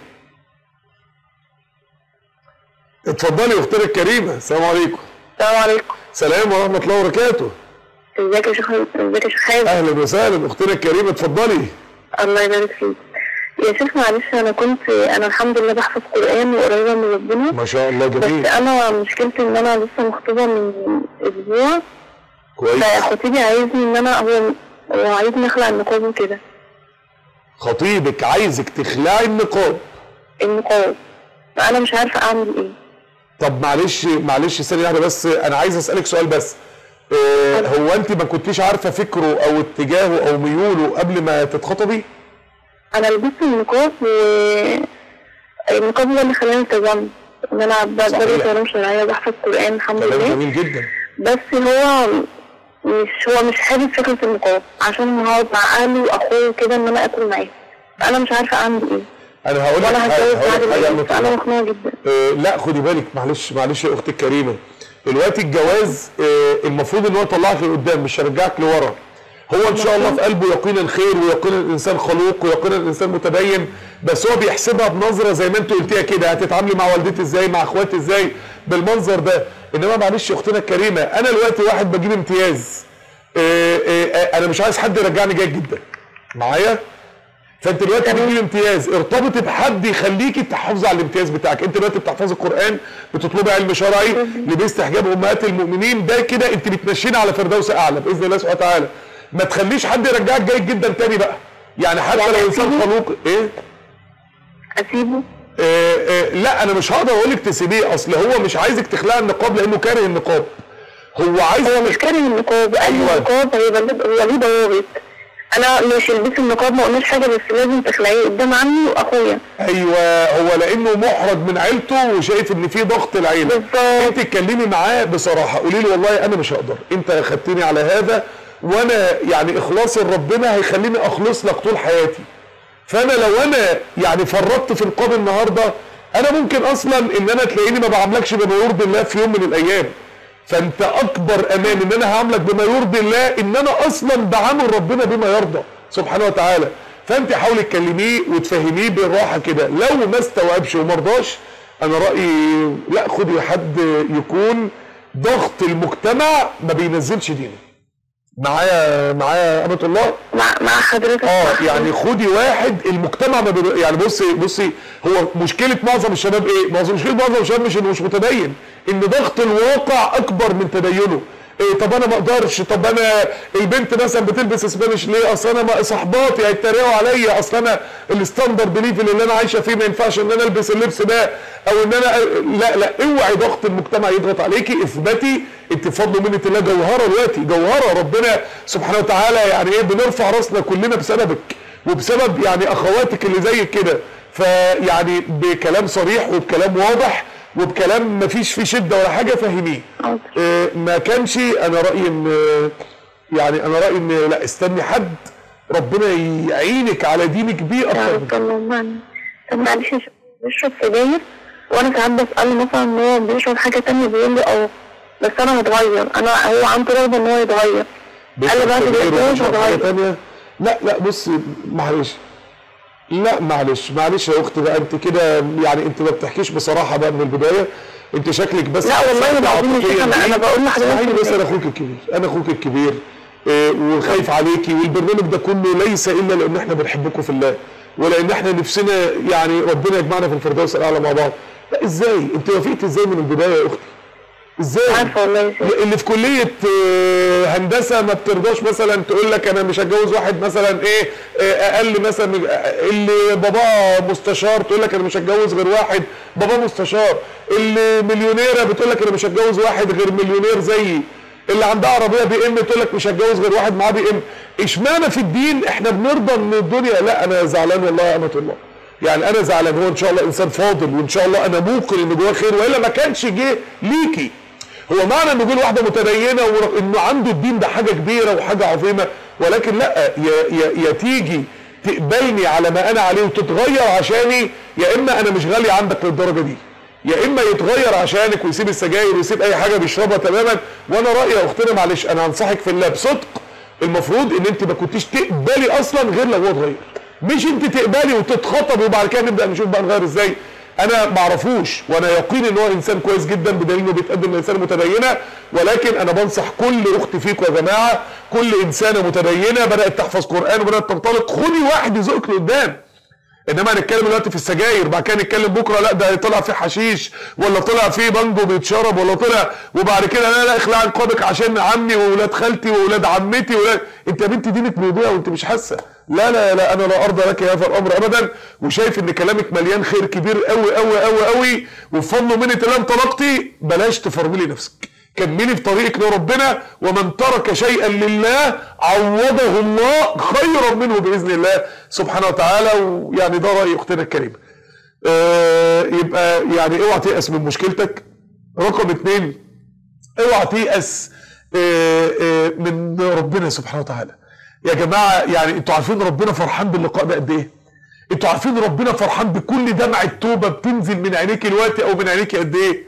اتفضلي يا اختنا الكريمه السلام عليكم السلام عليكم سلام ورحمه الله وبركاته ازيك يا شيخ ازيك يا شيخ حازم اهلا وسهلا اختنا الكريمه اتفضلي الله يبارك فيك يا شيخ معلش انا كنت انا الحمد لله بحفظ قران وقريبه من ربنا ما شاء الله بس جميل انا مشكلتي ان انا لسه مخطوبه من اسبوع كويس فخطيبي عايزني ان انا هو هو عايزني اخلع النقاب وكده خطيبك عايزك تخلعي النقاب النقاب فانا مش عارفه اعمل ايه طب معلش معلش ثانيه واحده بس انا عايز اسالك سؤال بس اه هو انت ما كنتيش عارفه فكره او اتجاهه او ميوله قبل ما تتخطبي انا لبست النقاب و النقاب هو اللي خلاني التزمت ان انا بدرس صحيح. علوم شرعيه وبحفظ قران الحمد كلام لله جميل جدا بس هو مش هو مش حابب فكرة النقاب عشان هقعد مع أهله وأخوه وكده إن أنا آكل معاه فأنا مش عارفة أعمل إيه انا هقول لك وأنا حاجه هتجوز هقول بعد لك حاجه يا العيد أمة فأنا الله. مخنوقة جدا آه، لا خدي بالك معلش معلش يا اختي الكريمه دلوقتي الجواز آه، المفروض ان هو يطلعك لقدام مش هيرجعك لورا هو ان شاء الله في قلبه يقينا خير ويقينا الانسان خلوق ويقينا الانسان متدين بس هو بيحسبها بنظره زي ما انت قلتيها كده هتتعاملي مع والدتي ازاي مع اخواتي ازاي بالمنظر ده انما معلش يا اختنا الكريمه انا دلوقتي واحد بجيب امتياز آه، آه، آه، انا مش عايز حد يرجعني جيد جدا معايا فانت دلوقتي بتجيب امتياز ارتبطي بحد يخليكي تحافظي على الامتياز بتاعك انت دلوقتي بتحفظي القران بتطلبي علم شرعي لبست حجاب امهات المؤمنين ده كده انت بتمشينا على فردوس اعلى باذن الله سبحانه وتعالى ما تخليش حد يرجعك جيد جدا تاني بقى يعني حتى يعني لو انسان أسيبه؟ خلوق ايه اسيبه آه آه لا انا مش هقدر اقول لك تسيبيه اصل هو مش عايزك تخلعي النقاب لانه كاره النقاب هو عايز هو مش كاره النقاب قال لي أيوة. النقاب هيبقى ليه- هو ليه ضوابط انا مش البسي النقاب ما قلناش حاجه بس لازم تخلعيه قدام عمي واخويا ايوه هو لانه محرج من عيلته وشايف ان في ضغط العيله بالظبط. انت اتكلمي معاه بصراحه قولي له والله انا مش هقدر انت خدتني على هذا وانا يعني اخلاصي لربنا هيخليني اخلص لك طول حياتي فانا لو انا يعني فرطت في القاب النهارده انا ممكن اصلا ان انا تلاقيني ما بعاملكش بما يرضي الله في يوم من الايام فانت اكبر امان ان انا هعاملك بما يرضي الله ان انا اصلا بعامل ربنا بما يرضى سبحانه وتعالى فانت حاولي تكلميه وتفهميه بالراحه كده لو ما استوعبش وما رضاش انا رايي لا خدي حد يكون ضغط المجتمع ما بينزلش دينه معايا معايا امة الله مع مع حضرتك اه صح. يعني خدي واحد المجتمع ما بي... يعني بصي بصي هو مشكله معظم الشباب ايه؟ معظم مشكله معظم الشباب مش انه مش متدين ان ضغط الواقع اكبر من تدينه إيه طب انا ما اقدرش طب انا البنت مثلا بتلبس اسبانيش ليه اصل انا ما- صحباتي هيتريقوا عليا اصل انا الستاندرد ليفل اللي انا عايشه فيه ما ينفعش ان انا البس اللبس ده او ان انا لا لا اوعي ضغط المجتمع يضغط عليكي اثبتي انت بفضل منة الله جوهره دلوقتي جوهره ربنا سبحانه وتعالى يعني ايه بنرفع راسنا كلنا بسببك وبسبب يعني اخواتك اللي زيك كده فيعني بكلام صريح وبكلام واضح وبكلام ما فيش فيه شده ولا حاجه فهميه حاضر. آه، ما كانش انا رايي ان آه، يعني انا رايي ان لا استني حد ربنا يعينك على دينك بيه يا اكتر رب اللهم طب معلش يا شيخ، بيشرب سجاير وانا ساعات بسأله مثلا ان هو بيشرب حاجة تانية بيقول لي اه بس انا هتغير انا هو عنده رغبة ان هو يتغير قال لي بعد بتفكر الجواز وتشرب حاجه هتغير تانية لا لا بص معلش لا معلش معلش يا اختي بقى انت كده يعني انت ما بتحكيش بصراحه بقى من البدايه انت شكلك بس لا والله حساسة العظيم يا شيخ، عاطفياً أنا- أنا ليه. بقول لحضرتك اسمعيني بس إن- انا اخوك الكبير انا اخوك الكبير إيه، وخايف عليكي والبرنامج ده كله ليس الا لان احنا بنحبكم في الله ولان احنا نفسنا يعني ربنا يجمعنا في الفردوس الاعلى مع بعض لا ازاي انت وافقت ازاي من البدايه يا اختي ازاي عارفة والله يا شيخ. اللي في كليه آه، هندسه ما بترضاش مثلا تقول لك انا مش هتجوز واحد مثلا ايه آه، اقل مثلا من- اللي باباه مستشار تقول لك انا مش هتجوز غير واحد باباه مستشار اللي مليونيره بتقول لك انا مش هتجوز واحد غير مليونير زيي اللي عندها عربيه بي ام تقول لك مش هتجوز غير واحد معاه بي ام اشمعنى في الدين احنا بنرضى ان الدنيا لا انا زعلان والله يا امه الله يعني انا زعلان هو ان شاء الله انسان فاضل وان شاء الله انا موقن ان جواه خير والا ما كانش جه ليكي هو معنى انه يقول واحده متدينه وانه عنده الدين ده حاجه كبيره وحاجه عظيمه ولكن لا يا, يا, يا تيجي تقبلني على ما انا عليه وتتغير عشاني يا اما انا مش غالي عندك للدرجه دي يا اما يتغير عشانك ويسيب السجاير ويسيب اي حاجه بيشربها تماما وانا رايي يا اختنا معلش انا هنصحك في الله بصدق المفروض ان انت ما كنتيش تقبلي اصلا غير لو هو اتغير مش انت تقبلي وتتخطبي وبعد كده نبدا نشوف بقى نغير ازاي انا ما اعرفوش وانا يقين ان هو انسان كويس جدا بدليل انه بيتقدم لانسان متدينه ولكن انا بنصح كل اخت فيكم يا جماعه كل انسانه متدينه بدات تحفظ قران وبدات تنطلق خدي واحد يزقك لقدام انما هنتكلم دلوقتي في السجاير بعد كده نتكلم بكره لا ده طلع فيه حشيش ولا طلع فيه بانجو بيتشرب ولا طلع وبعد كده لا لا اخلع نقابك عشان عمي واولاد خالتي واولاد عمتي واولاد انت يا بنتي دينك بيضيع وانت مش حاسه لا لا لا انا لا ارضى لك هذا الامر ابدا وشايف ان كلامك مليان خير كبير قوي قوي قوي قوي وبفضل منة الله انطلقتي بلاش تفرملي نفسك كملي في طريقك لربنا ومن ترك شيئا لله عوضه الله خيرا منه باذن الله سبحانه وتعالى ويعني ده راي اختنا الكريمه. آه يبقى يعني اوعى تيأس من مشكلتك. رقم اتنين اوعى تيأس آه آه من ربنا سبحانه وتعالى. يا جماعه يعني انتوا عارفين ربنا فرحان باللقاء ده قد ايه؟ انتوا عارفين ربنا فرحان بكل دمعه توبه بتنزل من عينيك دلوقتي او من عينيك قد ايه؟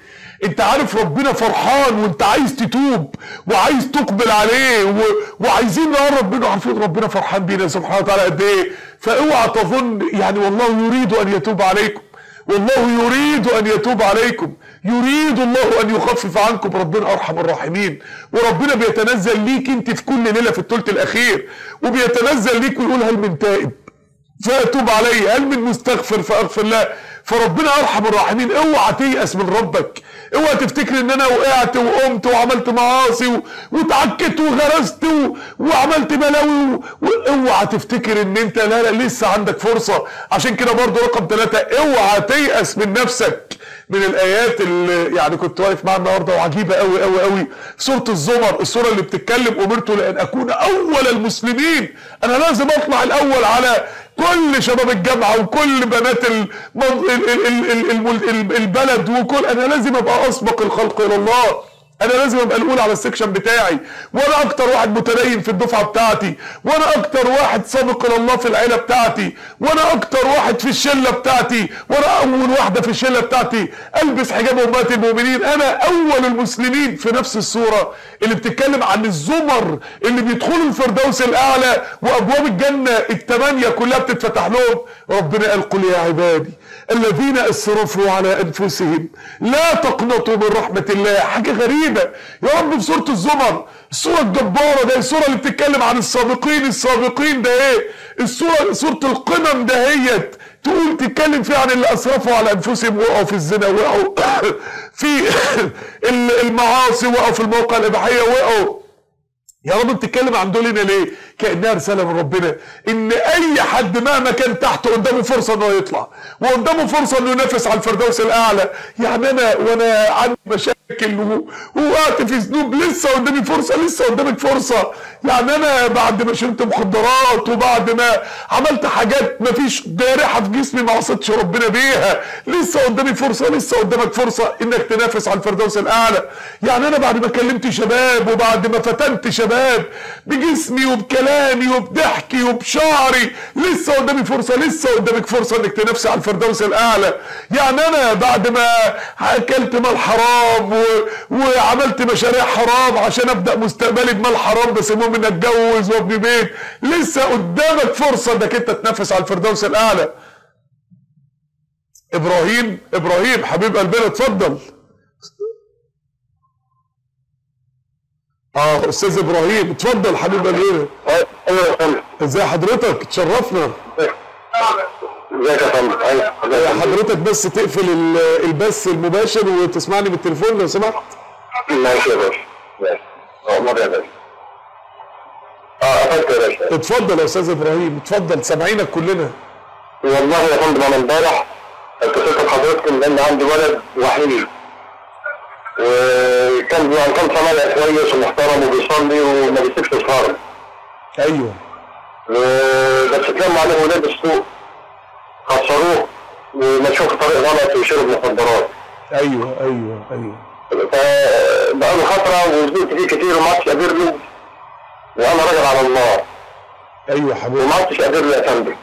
انت عارف ربنا فرحان وانت عايز تتوب وعايز تقبل عليه و... وعايزين نقرب منه عارفين ربنا فرحان بينا سبحانه وتعالى قد ايه فاوعى تظن يعني والله يريد ان يتوب عليكم والله يريد ان يتوب عليكم يريد الله ان يخفف عنكم ربنا ارحم الراحمين وربنا بيتنزل ليك انت في كل ليله في الثلث الاخير وبيتنزل ليك ويقول هل من تائب فاتوب عليه هل من مستغفر فاغفر له فربنا ارحم الراحمين اوعى تيأس من ربك اوعى تفتكر ان انا وقعت وقمت وعملت معاصي و- واتعكت وغرست و- وعملت بلاوي و- واوعى تفتكر ان انت لا لا لسه عندك فرصه عشان كده برضو رقم ثلاثة اوعى تيأس من نفسك من الايات اللي يعني كنت واقف معاها النهارده وعجيبه قوي قوي قوي سوره الزمر السوره اللي بتتكلم امرت لان اكون اول المسلمين انا لازم اطلع الاول على كل شباب الجامعه وكل بنات المن... ال... ال... ال... ال... ال... ال... البلد وكل انا لازم ابقى اسبق الخلق الى الله انا لازم ابقى الاولى على السكشن بتاعي وانا اكتر واحد متدين في الدفعه بتاعتي وانا اكتر واحد سابق الى الله في العيله بتاعتي وانا اكتر واحد في الشله بتاعتي وانا اول واحده في الشله بتاعتي البس حجاب امهات المؤمنين انا اول المسلمين في نفس السوره اللي بتتكلم عن الزمر اللي بيدخلوا الفردوس الاعلى وابواب الجنه الثمانيه كلها بتتفتح لهم ربنا قال قل يا عبادي الذين اسرفوا على انفسهم لا تقنطوا من رحمه الله حاجه غريبه يا رب في سوره الزمر السوره الجباره ده السوره اللي بتتكلم عن السابقين السابقين ده ايه السوره سوره القمم دهيت تقول تتكلم فيها عن اللي اسرفوا على انفسهم وقعوا في الزنا وقعوا في المعاصي وقعوا في المواقع الاباحيه وقعوا يا رب بتتكلم عن دول هنا ليه؟ كانها رساله من ربنا ان اي حد مهما كان تحت قدامه فرصه انه يطلع وقدامه فرصه انه ينافس على الفردوس الاعلى يعني انا وانا عندي مشاكل و- ووقعت في ذنوب لسه قدامي فرصه لسه قدامك فرصه يعني انا بعد ما شربت مخدرات وبعد ما عملت حاجات ما فيش جارحه في جسمي ما عصيتش ربنا بيها لسه قدامي فرصه لسه قدامك فرصه انك تنافس على الفردوس الاعلى يعني انا بعد ما كلمت شباب وبعد ما فتنت شباب بجسمي وبكلامي وبضحكي وبشعري لسه قدامي فرصه لسه قدامك فرصه انك تنافسي على الفردوس الاعلى يعني انا بعد ما اكلت مال حرام و... وعملت مشاريع حرام عشان ابدا مستقبلي بمال حرام بس المهم اني اتجوز وابني بيت لسه قدامك فرصه انك انت تنافس على الفردوس الاعلى ابراهيم ابراهيم حبيب قلبنا اتفضل اه استاذ ابراهيم اتفضل حبيب قلبنا ايوه يا فندم ازي حضرتك تشرفنا ازيك يا فندم ايوه ازيك يا فندم حضرتك بس تقفل ال- البث المباشر وتسمعني بالتليفون لو سمحت ماشي يا باشا ماشي امر يا باشا اه قفلت يا باشا اتفضل يا استاذ ابراهيم اتفضل سامعينك كلنا والله يا فندم انا امبارح اتصلت بحضرتكم لان عندي ولد وحيد وكان يعني كان صنايعي كويس ومحترم وبيصلي وما بيسيبش الفرض ايوه بس اتلم عليه ولاد السوق خسروه ومشوه في طريق غلط وشرب مخدرات ايوه ايوه ايوه فبقى له فترة وزدت فيه كتير وما عادش قادر له وأنا راجل على الله ايوه حبيبي وما عادش قادر له يا فندم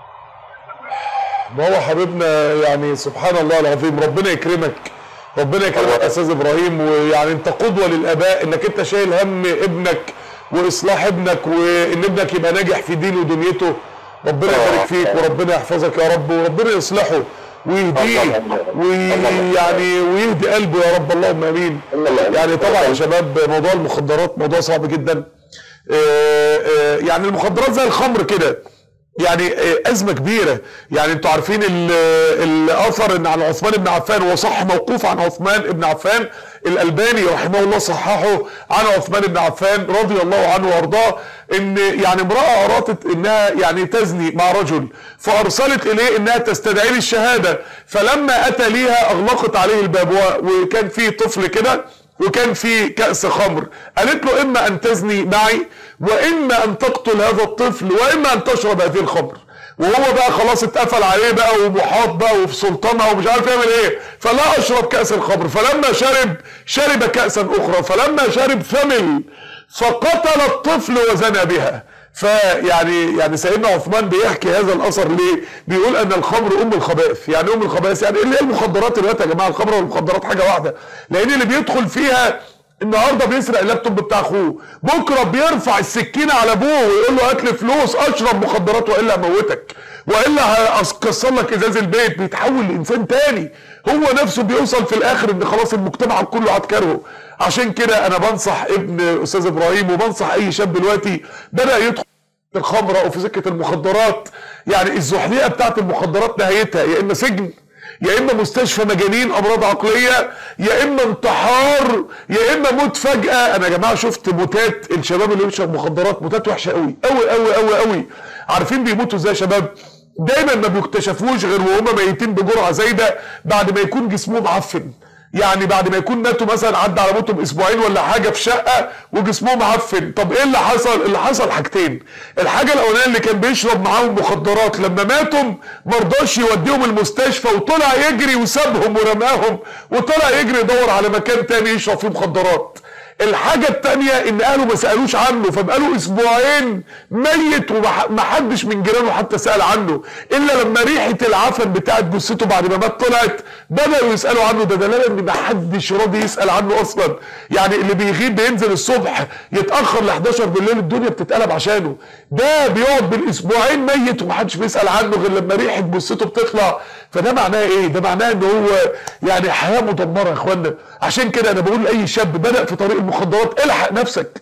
ما هو حبيبنا يعني سبحان الله العظيم ربنا يكرمك ربنا يكرمك يا استاذ ابراهيم ويعني انت قدوه للاباء انك انت شايل هم ابنك واصلاح ابنك وان ابنك يبقى ناجح في دينه ودنيته ربنا يبارك فيك وربنا يحفظك يا رب وربنا يصلحه ويهديه ويعني ويهدي قلبه يا رب اللهم امين يعني طبعا يا شباب موضوع المخدرات موضوع صعب جدا آه، آه، يعني المخدرات زي الخمر كده يعني آه، ازمه كبيره يعني انتوا عارفين ال- الاثر ان عن عثمان بن عفان هو صح موقوف عن عثمان بن عفان الالباني رحمه الله صححه عن عثمان بن عفان رضي الله عنه وارضاه ان يعني امراه ارادت انها يعني تزني مع رجل فارسلت اليه انها تستدعي لي الشهاده فلما اتى ليها اغلقت عليه الباب و- وكان في طفل كده وكان في كأس خمر قالت له إما أن تزني معي وإما أن تقتل هذا الطفل وإما أن تشرب هذه الخمر وهو بقى خلاص اتقفل عليه بقى ومحاط بقى وفي سلطانها ومش عارف يعمل ايه فلا اشرب كأس الخمر فلما شرب شرب كأسا اخرى فلما شرب ثمل فقتل الطفل وزنى بها فيعني يعني سيدنا عثمان بيحكي هذا الاثر ليه؟ بيقول ان الخمر ام الخبائث، يعني ام الخبائث يعني اللي هي المخدرات دلوقتي يا جماعه الخمر والمخدرات حاجه واحده، لان اللي بيدخل فيها النهارده بيسرق اللابتوب بتاع اخوه، بكره بيرفع السكينه على ابوه ويقول له هات لي فلوس اشرب مخدرات والا هموتك، والا هكسر لك ازاز البيت، بيتحول لانسان تاني، هو نفسه بيوصل في الاخر ان خلاص المجتمع كله هتكرهه، عشان كده انا بنصح ابن استاذ ابراهيم وبنصح اي شاب دلوقتي بدا يدخل في الخمره او في سكه المخدرات يعني الزحليقه بتاعت المخدرات نهايتها يا اما سجن يا اما مستشفى مجانين امراض عقليه يا اما انتحار يا اما موت فجاه انا يا جماعه شفت موتات الشباب اللي بيشرب مخدرات موتات وحشه قوي قوي قوي قوي قوي عارفين بيموتوا ازاي يا شباب دايما ما بيكتشفوش غير وهم ميتين بجرعه زايده بعد ما يكون جسمهم معفن يعني بعد ما يكون ماتوا مثلا عدى على موتهم اسبوعين ولا حاجه في شقه وجسمهم معفن طب ايه اللي حصل اللي حصل حاجتين الحاجه الاولانيه اللي كان بيشرب معاهم مخدرات لما ماتوا ما رضاش يوديهم المستشفى وطلع يجري وسابهم ورماهم وطلع يجري يدور على مكان تاني يشرب فيه مخدرات الحاجة التانية ان اهله ما سألوش عنه فبقاله اسبوعين ميت ومحدش من جيرانه حتى سأل عنه الا لما ريحة العفن بتاعت جثته بعد ما مات طلعت بدأوا يسألوا عنه ده دلالة ان محدش راضي يسأل عنه اصلا يعني اللي بيغيب بينزل الصبح يتأخر ل 11 بالليل الدنيا بتتقلب عشانه ده بيقعد بالاسبوعين ميت ومحدش بيسأل عنه غير لما ريحة جثته بتطلع فده معناه ايه ده معناه ان هو يعني حياة مدمرة يا اخوانا عشان كده انا بقول لاي شاب بدأ في طريق المخدرات الحق نفسك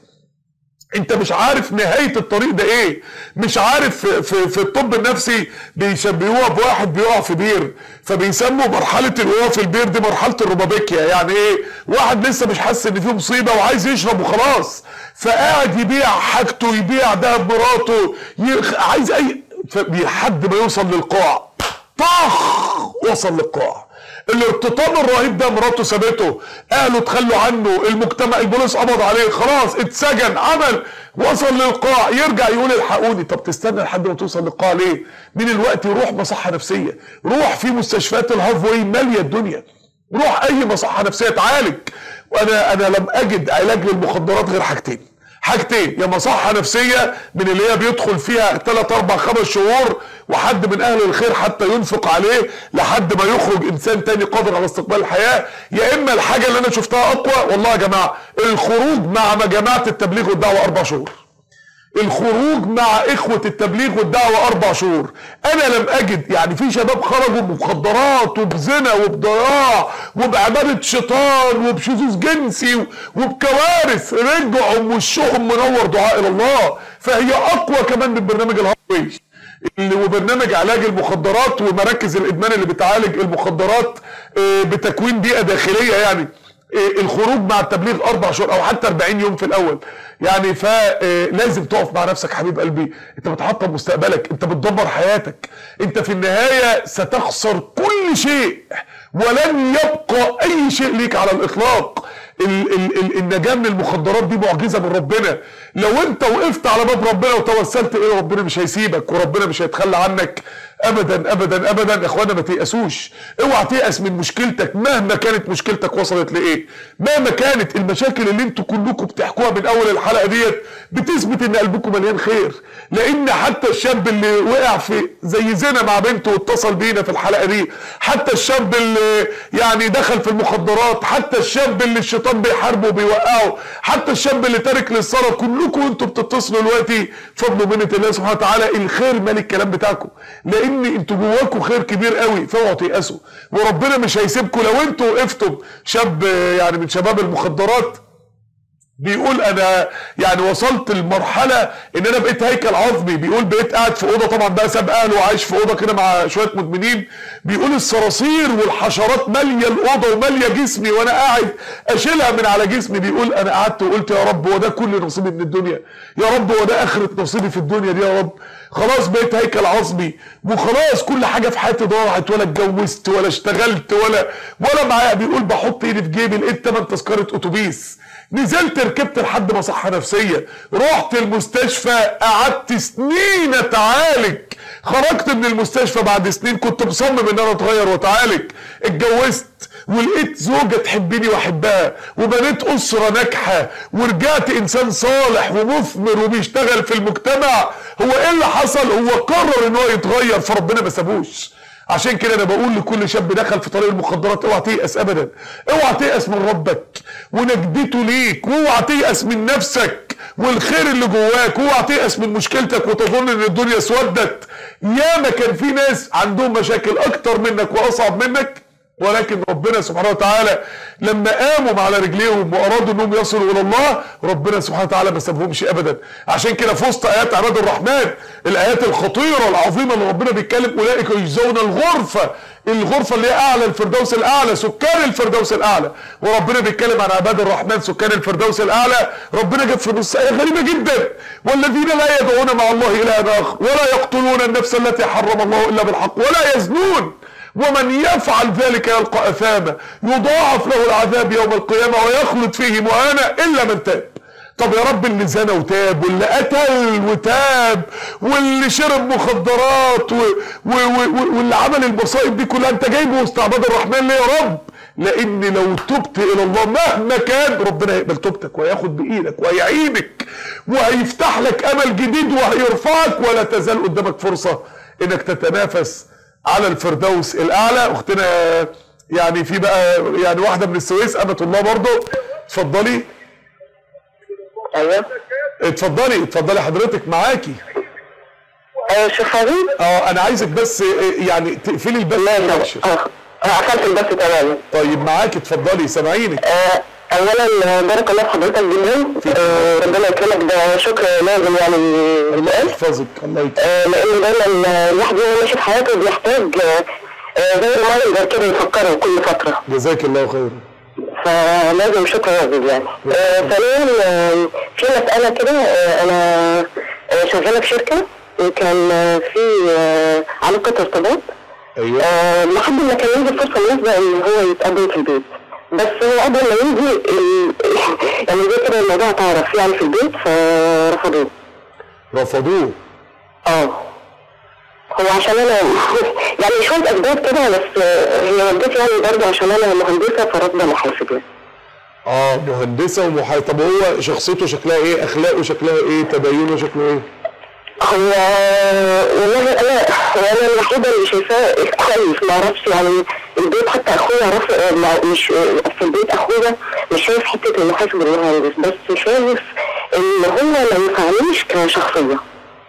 انت مش عارف نهاية الطريق ده ايه مش عارف في, في, في الطب النفسي بيشبهوها بواحد بيقع في بير فبيسموا مرحلة الوقوع في البير دي مرحلة الربابيكيا يعني ايه واحد لسه مش حاسس ان فيه مصيبة وعايز يشرب وخلاص فقاعد يبيع حاجته يبيع دهب مراته يخ... عايز اي لحد ما يوصل للقاع طخ وصل للقاع الارتطام الرهيب ده مراته سابته اهله تخلوا عنه المجتمع البوليس قبض عليه خلاص اتسجن عمل وصل للقاع يرجع يقول الحقوني طب تستنى لحد ما توصل للقاع ليه من الوقت يروح مصحة نفسية روح في مستشفيات الهافوي مالية الدنيا روح اي مصحة نفسية تعالج وانا انا لم اجد علاج للمخدرات غير حاجتين حاجتين يا مصحة نفسية من اللي هي بيدخل فيها 3 4 5 شهور وحد من اهل الخير حتى ينفق عليه لحد ما يخرج انسان تاني قادر على استقبال الحياة يا اما الحاجة اللي انا شفتها اقوى والله يا جماعة الخروج مع جماعة التبليغ والدعوة اربع شهور الخروج مع اخوة التبليغ والدعوة اربع شهور انا لم اجد يعني في شباب خرجوا بمخدرات وبزنا وبضياع وبعبادة شيطان وبشذوذ جنسي وبكوارث رجعوا وشهم منور دعاء الى الله فهي اقوى كمان من برنامج الهاوي اللي وبرنامج علاج المخدرات ومراكز الادمان اللي بتعالج المخدرات بتكوين بيئة داخلية يعني الخروج مع التبليغ اربع شهور او حتى 40 يوم في الاول يعني فلازم تقف مع نفسك حبيب قلبي انت بتحطم مستقبلك انت بتدمر حياتك انت في النهاية ستخسر كل شيء ولن يبقى اي شيء ليك على الاطلاق ال ال ال النجاة من المخدرات دي معجزة من ربنا لو انت وقفت على باب ربنا وتوسلت اليه ربنا مش هيسيبك وربنا مش هيتخلى عنك ابدا ابدا ابدا يا اخوانا ما تيأسوش اوعى تيأس من مشكلتك مهما كانت مشكلتك وصلت لايه مهما كانت المشاكل اللي انتوا كلكم بتحكوها من اول الحلقه ديت بتثبت ان قلبكم مليان خير لان حتى الشاب اللي وقع في زي زنا مع بنته واتصل بينا في الحلقه دي حتى الشاب اللي يعني دخل في المخدرات حتى الشاب اللي الشيطان بيحاربه وبيوقعه حتى الشاب اللي تارك للصلاه كلكم انتوا بتتصلوا دلوقتي فضل منة الله سبحانه وتعالى الخير مال الكلام بتاعكم لان انتوا جواكم خير كبير قوي فاوعوا تيأسوا وربنا مش هيسيبكم لو انتوا وقفتم شاب يعني من شباب المخدرات بيقول انا يعني وصلت لمرحله ان انا بقيت هيكل عظمي بيقول بقيت قاعد في اوضه طبعا بقى ساب اهله وعايش في اوضه كده مع شويه مدمنين بيقول الصراصير والحشرات ماليه الاوضه وماليه جسمي وانا قاعد اشيلها من على جسمي بيقول انا قعدت وقلت يا رب هو ده كل نصيبي من الدنيا يا رب هو ده اخره نصيبي في الدنيا دي يا رب خلاص بقيت هيكل عظمي وخلاص كل حاجه في حياتي ضاعت ولا اتجوزت ولا اشتغلت ولا ولا معايا بيقول بحط ايدي في جيبي لقيت تمن تذكره اتوبيس نزلت ركبت لحد مصحة نفسية رحت المستشفى قعدت سنين اتعالج خرجت من المستشفى بعد سنين كنت مصمم ان انا اتغير واتعالج اتجوزت ولقيت زوجة تحبني واحبها وبنيت اسرة ناجحة ورجعت انسان صالح ومثمر وبيشتغل في المجتمع هو ايه اللي حصل هو قرر ان هو يتغير فربنا ما سابوش عشان كده انا بقول لكل شاب دخل في طريق المخدرات اوعى تيأس ابدا اوعى تيأس من ربك ونجدته ليك واوعى تيأس من نفسك والخير اللي جواك واوعى تيأس من مشكلتك وتظن ان الدنيا اسودت ياما كان في ناس عندهم مشاكل اكتر منك واصعب منك ولكن ربنا سبحانه وتعالى لما قاموا على رجليهم وارادوا انهم يصلوا الى الله ربنا سبحانه وتعالى ما سابهمش ابدا عشان كده في وسط ايات عباد الرحمن الايات الخطيره العظيمه اللي ربنا بيتكلم اولئك يجزون الغرفه الغرفه اللي هي اعلى الفردوس الاعلى سكان الفردوس الاعلى وربنا بيتكلم عن عباد الرحمن سكان الفردوس الاعلى ربنا جاب في نص ايه غريبه جدا والذين لا يدعون مع الله الها اخر ولا يقتلون النفس التي حرم الله الا بالحق ولا يزنون ومن يفعل ذلك يلقى اثاما يضاعف له العذاب يوم القيامه ويخلد فيه مهانا الا من تاب طب يا رب اللي زنى وتاب واللي قتل وتاب واللي شرب مخدرات و... و... و... واللي عمل المصائب دي كلها انت جايبه وسط عباد الرحمن ليه يا رب لان لو تبت الى الله مهما كان ربنا هيقبل توبتك وهياخد بايدك وهيعينك وهيفتح لك امل جديد وهيرفعك ولا تزال قدامك فرصه انك تتنافس على الفردوس الاعلى اختنا يعني في بقى يعني واحده من السويس امة الله برضو اتفضلي ايوه اتفضلي اتفضلي حضرتك معاكي ايوه شيخ حبيب اه انا عايزك بس يعني تقفلي البث ماشي اه قفلت البث تماما طيب معاكي اتفضلي سامعينك آه، اولا بارك الله في حضرتك جدا آه، ربنا يكرمك ده شكر لازم يعني الله يتقال يحفظك الله يكرمك آه، لان دايما الواحد وهو ماشي في حياته بيحتاج آه، آه، زي ريمايندر كده يفكره كل فتره جزاك الله خيرا فلازم شكر واجب يعني آه، ثانيا آه، في مسألة كده آه، أنا آه، شغالة في شركة وكان آه، في آه، علاقة ارتباط ايوه آه، لحد ما كان يجي فرصة مناسبة إن هو يتقدم في البيت بس هو قبل ما يجي ال- يعني زي كده الموضوع اتعرف يعني في البيت فرفضوه رفضوه اه هو عشان انا يعني شوية اسباب كده بس آه، هي والدتي يعني برضه عشان انا مهندسة فرافضة محاسب يعني اه مهندسه ومحا طب هو شخصيته شكلها ايه اخلاقه شكلها ايه تدينه شكله ايه هو والله انا انا الوحيده اللي شايفاه كويس ما اعرفش يعني البيت حتى اخويا رف... ما- مش في البيت اخويا مش شايف حته المحاسب والمهندس بس شايف ان هو ما ينفعنيش كشخصيه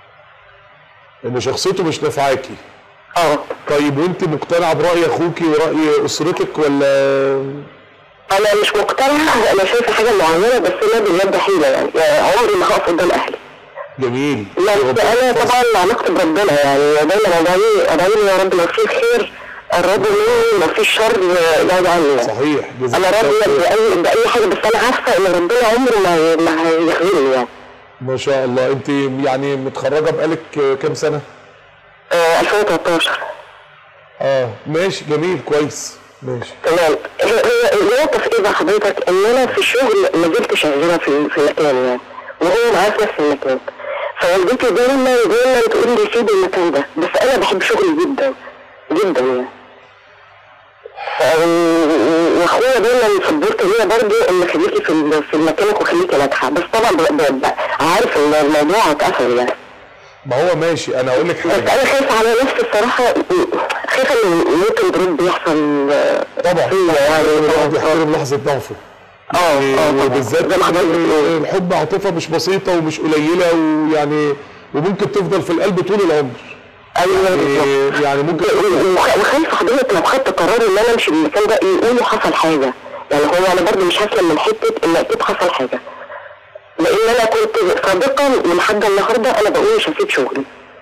ان شخصيته مش نافعاكي اه طيب وانت مقتنعه براي اخوكي وراي اسرتك ولا انا مش مقتنعه انا شايفه حاجه معينه بس انا باليد حيله يعني يعني عمري ما هقف قدام اهلي جميل بس انا طبعا علاقتي بربنا يعني دايما ادعي ادعي له يا رب لو في خير قربوا مني لو في شر يبعد عني يعني. صحيح جزاك انا الله راضيه خير. باي باي حاجه بس انا عارفه ان ربنا عمره ما ما هيخذلني يعني ما شاء الله انت يعني متخرجه بقالك كام سنه آه 2013 اه ماشي جميل كويس ماشي تمام هي هي النقطه في ايه بقى حضرتك ان انا في الشغل ما زلت شغاله في في المكان يعني وهو معايا في نفس المكان فوالدتي دايما دايما تقول لي سيب المكان ده بس انا بحب شغلي جدا جدا يعني ف- واخويا دايما سبورت ليا برضه ان خليكي في ال- في مكانك وخليكي ناجحه بس طبعا ب- ب- ب- عارف ان الموضوع اتقفل يعني ما هو ماشي انا اقول لك بس حاجه انا خايفه على نفسي الصراحه خايفه ان ممكن دروب يحصل آه، طبعا فيا يعني الواحد يحترم لحظه ضعفه اه اه طبعا. وبالذات زي ما حضرتك بتقول. الحب عاطفه مش بسيطه ومش قليله ويعني وممكن تفضل في القلب طول العمر ايوه بالظبط. يعني- يعني ممكن وخ- وخايفه حضرتك لو خدت قرار ان انا امشي من المكان ده يقولوا حصل حاجه يعني هو انا برضه مش هسلم من حته ان اكيد حصل حاجه لان انا كنت صادقه لحد النهارده انا بقول مش هسيب شغلي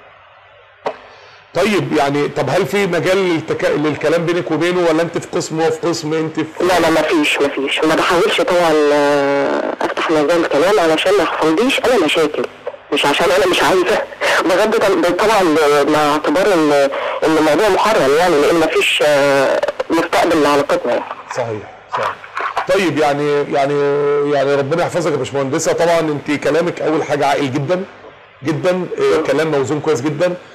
طيب يعني طب هل في مجال للتك... للكلام بينك وبينه ولا انت في قسم وهو في قسم انت في لا لا ما فيش ما فيش ما بحاولش طبعا آه، افتح مجال كلام علشان ما يحصليش انا مشاكل مش عشان انا مش عايزه بغض طب- طبعا مع اعتبار ان ان الموضوع محرم يعني لان ما فيش آه، مستقبل لعلاقتنا يعني صحيح صحيح طيب يعني يعني يعني ربنا يحفظك يا باشمهندسه طبعا انت كلامك اول حاجه عاقل جدا جدا آه، كلام موزون كويس جدا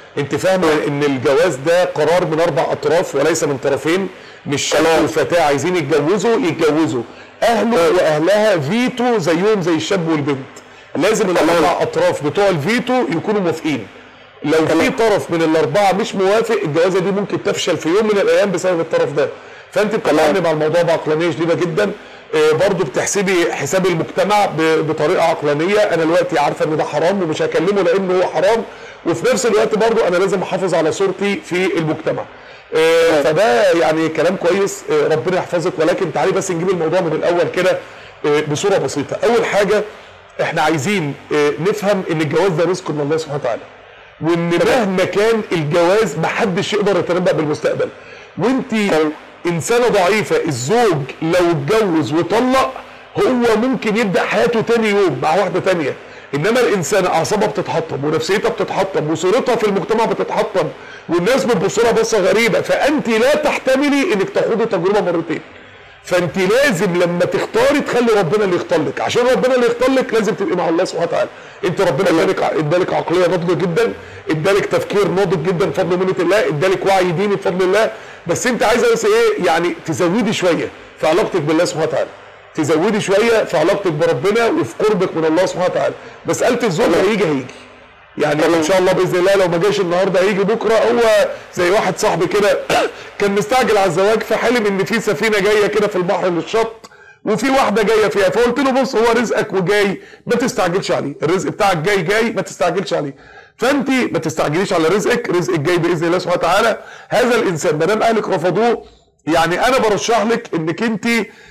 انت فاهمه ان الجواز ده قرار من اربع اطراف وليس من طرفين مش شاب تمام. وفتاه عايزين يتجوزوا يتجوزوا اهله واهلها فيتو زيهم زي الشاب والبنت لازم الاربع اطراف بتوع الفيتو يكونوا موافقين لو في طرف من الاربعه مش موافق الجوازه دي ممكن تفشل في يوم من الايام بسبب الطرف ده فانت بتتعاملي مع الموضوع بعقلانيه شديده جدا آه، برضو بتحسبي حساب المجتمع ب- بطريقه عقلانيه انا دلوقتي عارفه ان ده حرام ومش هكلمه لانه هو حرام وفي نفس الوقت برضو انا لازم احافظ على صورتي في المجتمع آه، فده يعني كلام كويس آه، ربنا يحفظك ولكن تعالي بس نجيب الموضوع من الاول كده آه، بصوره بسيطه اول حاجه احنا عايزين آه، نفهم ان الجواز ده رزق من الله سبحانه وتعالى وان مهما كان الجواز محدش يقدر يتنبأ بالمستقبل وانت انسانه ضعيفه الزوج لو اتجوز وطلق هو ممكن يبدا حياته تاني يوم مع واحده تانيه انما الانسان اعصابها بتتحطم ونفسيتها بتتحطم وصورتها في المجتمع بتتحطم والناس بتبص لها بصه غريبه فانت لا تحتملي انك تخوضي تجربه مرتين فانت لازم لما تختاري تخلي ربنا اللي يختار لك عشان ربنا اللي يختار لك لازم تبقي مع الله سبحانه وتعالى انت ربنا ادالك ادالك عقليه ناضجه جدا ادالك تفكير ناضج جدا بفضل منه الله ادالك وعي ديني بفضل الله بس انت عايزه بس ايه يعني تزودي شويه في علاقتك بالله سبحانه وتعالى تزودي شويه في علاقتك بربنا وفي قربك من الله سبحانه وتعالى مساله الزوج هيجي هيجي يعني ان شاء الله باذن الله لو ما جاش النهارده هيجي بكره هو زي واحد صاحبي كده كان مستعجل على الزواج فحلم ان في سفينه جايه كده في البحر للشط وفي واحده جايه فيها فقلت له بص هو رزقك وجاي ما تستعجلش عليه الرزق بتاعك جاي جاي ما تستعجلش عليه فانت ما تستعجليش على رزقك رزقك جاي باذن الله سبحانه وتعالى هذا الانسان ما دام اهلك رفضوه يعني انا برشح لك انك انت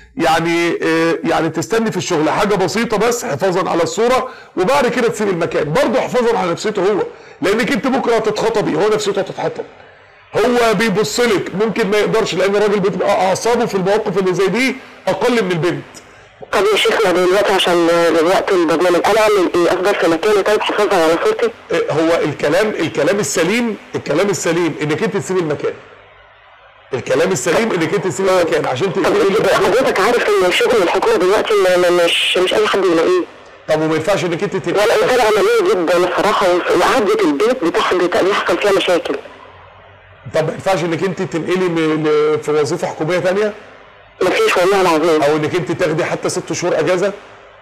يعني آه، يعني تستني في الشغل حاجه بسيطه بس حفاظا على الصوره وبعد كده تسيب المكان برضه حفاظا على نفسيته هو لانك انت بكره هتتخطبي هو نفسيته هتتحطم هو بيبص لك ممكن ما يقدرش لان الراجل بتبقى اعصابه في المواقف اللي زي دي اقل من البنت طب يا شيخنا دلوقتي عشان وقت البرنامج انا اعمل ايه افضل في مكاني طيب حفاظا على صورتي آه، هو الكلام الكلام السليم الكلام السليم انك انت تسيب المكان الكلام السليم انك انت تسيب المكان عشان طب تقولي حضرتك عارف ان شغل الحكومه دلوقتي ما- ما- مش مش اي حد يلاقيه طب وما ينفعش انك انت تبقى ولا انسان عمليه جدا الصراحه وقعدة البيت بتحصل بيحصل فيها مشاكل طب ما ينفعش انك انت تنقلي من- ل- في وظيفه حكوميه ثانيه مفيش والله العظيم او انك انت تاخدي حتى ست شهور اجازه